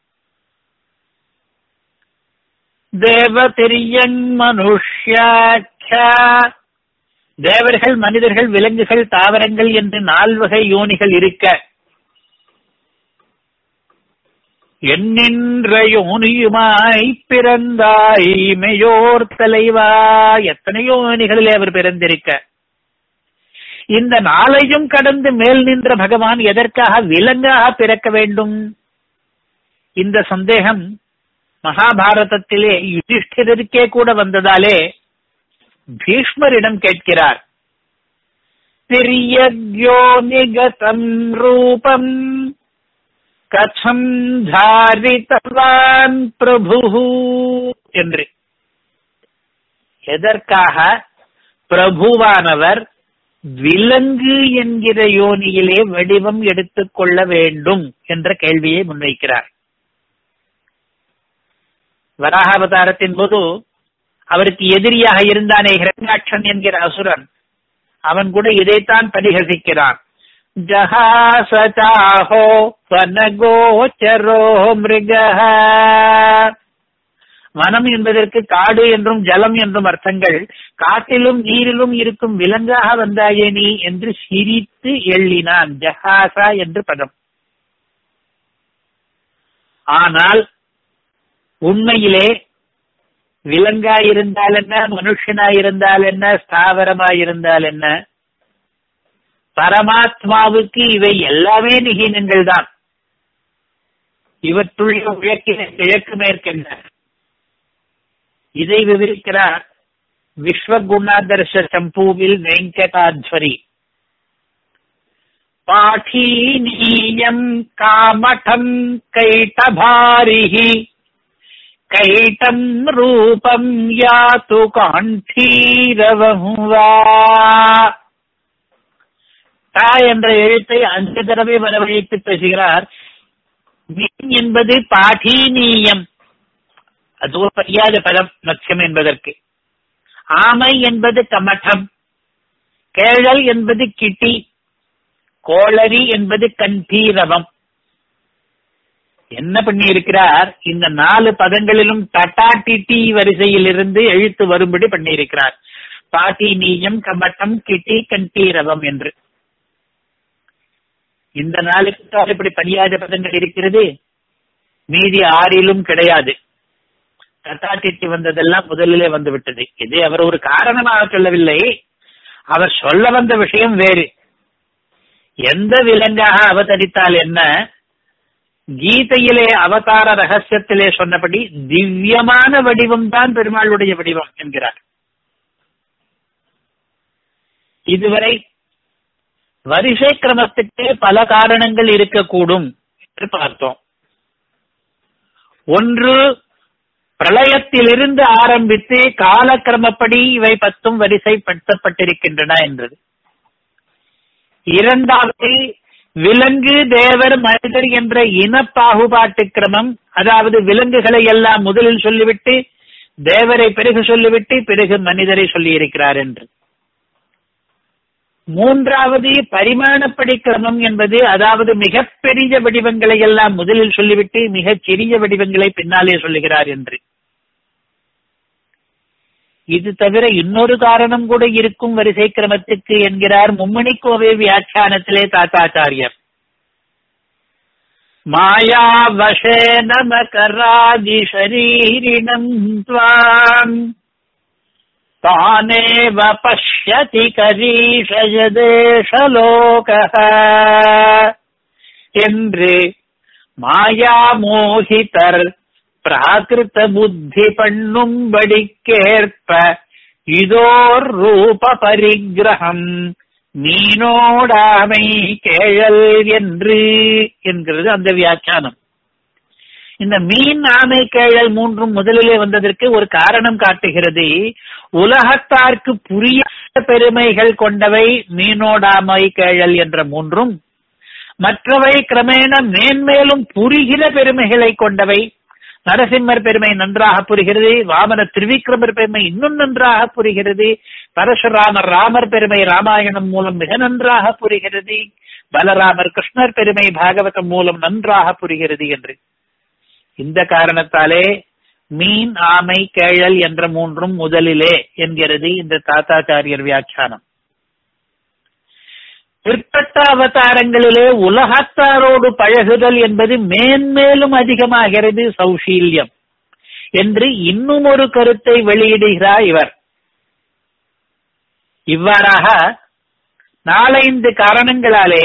தேவதிரியன் மனுஷ்யாட்ச தேவர்கள் மனிதர்கள் விலங்குகள் தாவரங்கள் என்று நால்வகை யோனிகள் இருக்க எண்ணின்ற யோனியுமாய் பிறந்தாய் மெயோர் தலைவா எத்தனையோ யோனிகளிலே அவர் பிறந்திருக்க இந்த நாளையும் கடந்து மேல் நின்ற பகவான் எதற்காக விலங்காக பிறக்க வேண்டும் இந்த சந்தேகம் மகாபாரதத்திலே யுதிஷ்டிரருக்கே கூட வந்ததாலே பீஷ்மரிடம் கேட்கிறார் திரியோ நிகதம் ரூபம் கதம் தாரித்தவான் பிரபு என்று எதற்காக பிரபுவானவர் விலங்கு என்கிற யோனியிலே வடிவம் எடுத்துக்கொள்ள வேண்டும் என்ற கேள்வியை முன்வைக்கிறார் வராகாவதாரத்தின் போது அவருக்கு எதிரியாக இருந்தானே ஹிரண்யாட்சன் என்கிற அசுரன் அவன் கூட இதைத்தான் பரிகசிக்கிறான் ஜஹாசோ வனகோச்சரோ மிருக வனம் என்பதற்கு காடு என்றும் ஜலம் என்றும் அர்த்தங்கள் காட்டிலும் நீரிலும் இருக்கும் விலங்காக வந்தாயே நீ என்று சிரித்து எள்ளினான் ஜஹாசா என்று பதம் ஆனால் உண்மையிலே விலங்காயிருந்தால் என்ன மனுஷனாயிருந்தால் என்ன ஸ்தாவரமாயிருந்தால் என்ன பரமாத்மாவுக்கு இவை எல்லாமே நிகீனங்கள் தான் இவற்றுள்ள உயக்கின கிழக்கு மேற்கென்ன இதை விவரிக்கிறார் விஸ்வகுணாதர்ஷ சம்பூவில் வெங்கடாத்வரி பாఠீனீயம் காமடம் கைட்டபாரிஹி கைட்டம் ரூபம் யாத்து காண்டீரவம் வா தா என்ற எழுத்தை அஞ்சு தடவை வரவழைத்து பேசுகிறார் மீன் என்பது பாఠீனீயம் அது ஒரு பரியாத பதம் மத்யம் என்பதற்கு ஆமை என்பது கமட்டம் கேழல் என்பது கிட்டி கோளரி என்பது கண்டீரவம் என்ன பண்ணி இருக்கிறார் இந்த நாலு பதங்களிலும் தட்டா டிட்டி வரிசையில் இருந்து எழுத்து வரும்படி பண்ணியிருக்கிறார் பாட்டி நீயம் கமட்டம் கிட்டி கண்டீரவம் என்று இந்த நாளுக்கு இப்படி பணியாத பதங்கள் இருக்கிறது மீதி ஆறிலும் கிடையாது தட்டாட்டிட்டு வந்ததெல்லாம் முதலிலே வந்து விட்டது இது அவர் ஒரு காரணமாக சொல்லவில்லை அவர் சொல்ல வந்த விஷயம் வேறு எந்த விலங்காக அவதரித்தால் என்ன கீதையிலே அவதார ரகசியத்திலே சொன்னபடி திவ்யமான வடிவம் தான் பெருமாளுடைய வடிவம் என்கிறார் இதுவரை வரிசை கிரமத்துக்கு பல காரணங்கள் இருக்கக்கூடும் என்று பார்த்தோம் ஒன்று பிரளயத்திலிருந்து ஆரம்பித்து காலக்கிரமப்படி இவை பத்தும் வரிசைப்படுத்தப்பட்டிருக்கின்றன என்றது இரண்டாவது விலங்கு தேவர் மனிதர் என்ற இன பாகுபாட்டு கிரமம் அதாவது விலங்குகளை எல்லாம் முதலில் சொல்லிவிட்டு தேவரை பிறகு சொல்லிவிட்டு பிறகு மனிதரை சொல்லியிருக்கிறார் என்று மூன்றாவது பரிமாணப்படி கிரமம் என்பது அதாவது மிகப்பெரிய வடிவங்களை எல்லாம் முதலில் சொல்லிவிட்டு மிகச் சிறிய வடிவங்களை பின்னாலே சொல்லுகிறார் என்று இது தவிர இன்னொரு காரணம் கூட இருக்கும் வரிசை கிரமத்துக்கு என்கிறார் மும்மணி கோவை வியாக்கியானத்திலே தாத்தாச்சாரியர் மாயா வசேன மகராதி ஷரீரிணம் துவாம் தானேவ பஷ்யதி கரீஷயதேஷலோக என்று மாயா மோகிதர் பிராகிருத புத்தி பண்ணும்படிக்கேற்ப இதோர் ரூப பரிகிரகம் மீனோடாமை கேழல் என்று என்கிறது அந்த வியாக்கியானம் இந்த மீன் ஆமை கேழல் மூன்றும் முதலிலே வந்ததற்கு ஒரு காரணம் காட்டுகிறது உலகத்தார்க்கு புரியாத பெருமைகள் கொண்டவை மீனோடாமை கேழல் என்ற மூன்றும் மற்றவை கிரமேண மேன்மேலும் புரிகிற பெருமைகளை கொண்டவை நரசிம்மர் பெருமை நன்றாக புரிகிறது வாமன திருவிக்ரமர் பெருமை இன்னும் நன்றாக புரிகிறது பரசுராமர் ராமர் பெருமை ராமாயணம் மூலம் மிக நன்றாக புரிகிறது பலராமர் கிருஷ்ணர் பெருமை பாகவதம் மூலம் நன்றாக புரிகிறது என்று இந்த காரணத்தாலே மீன் ஆமை கேழல் என்ற மூன்றும் முதலிலே என்கிறது இந்த தாத்தாச்சாரியர் வியாக்கியானம் பிற்பட்ட அவதாரங்களிலே உலகத்தாரோடு பழகுதல் என்பது மேன்மேலும் அதிகமாகிறது சௌஷீல்யம் என்று இன்னும் ஒரு கருத்தை வெளியிடுகிறார் இவர் இவ்வாறாக நாலைந்து காரணங்களாலே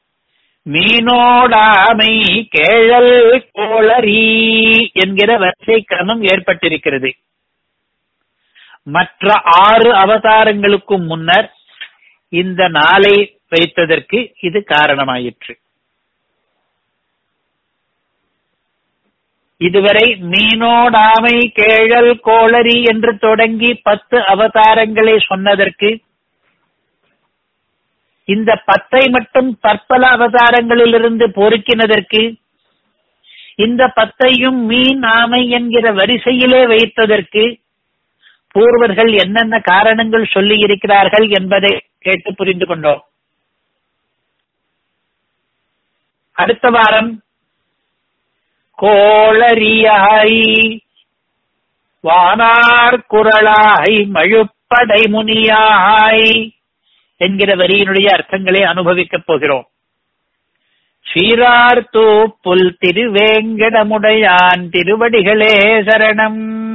மீனோடாமை கேழல் கோளரி என்கிற வரிசை கிரமம் ஏற்பட்டிருக்கிறது மற்ற ஆறு அவதாரங்களுக்கும் முன்னர் இந்த நாளை வைத்ததற்கு இது காரணமாயிற்று இதுவரை மீனோடாமை கேழல் கோளரி என்று தொடங்கி பத்து அவதாரங்களை சொன்னதற்கு இந்த பத்தை மட்டும் பற்பல அவதாரங்களிலிருந்து பொறுக்கினதற்கு இந்த பத்தையும் மீன் ஆமை என்கிற வரிசையிலே வைத்ததற்கு பூர்வர்கள் என்னென்ன காரணங்கள் சொல்லி இருக்கிறார்கள் என்பதை கேட்டு புரிந்து கொண்டோம் அடுத்த வாரம் கோளரியாய் வானார் குரலாய் மழுப்படை முனியாய் என்கிற வரியினுடைய அர்த்தங்களை அனுபவிக்கப் போகிறோம் சீரார் தூப்புல் திருவேங்கடமுடையான் திருவடிகளே சரணம்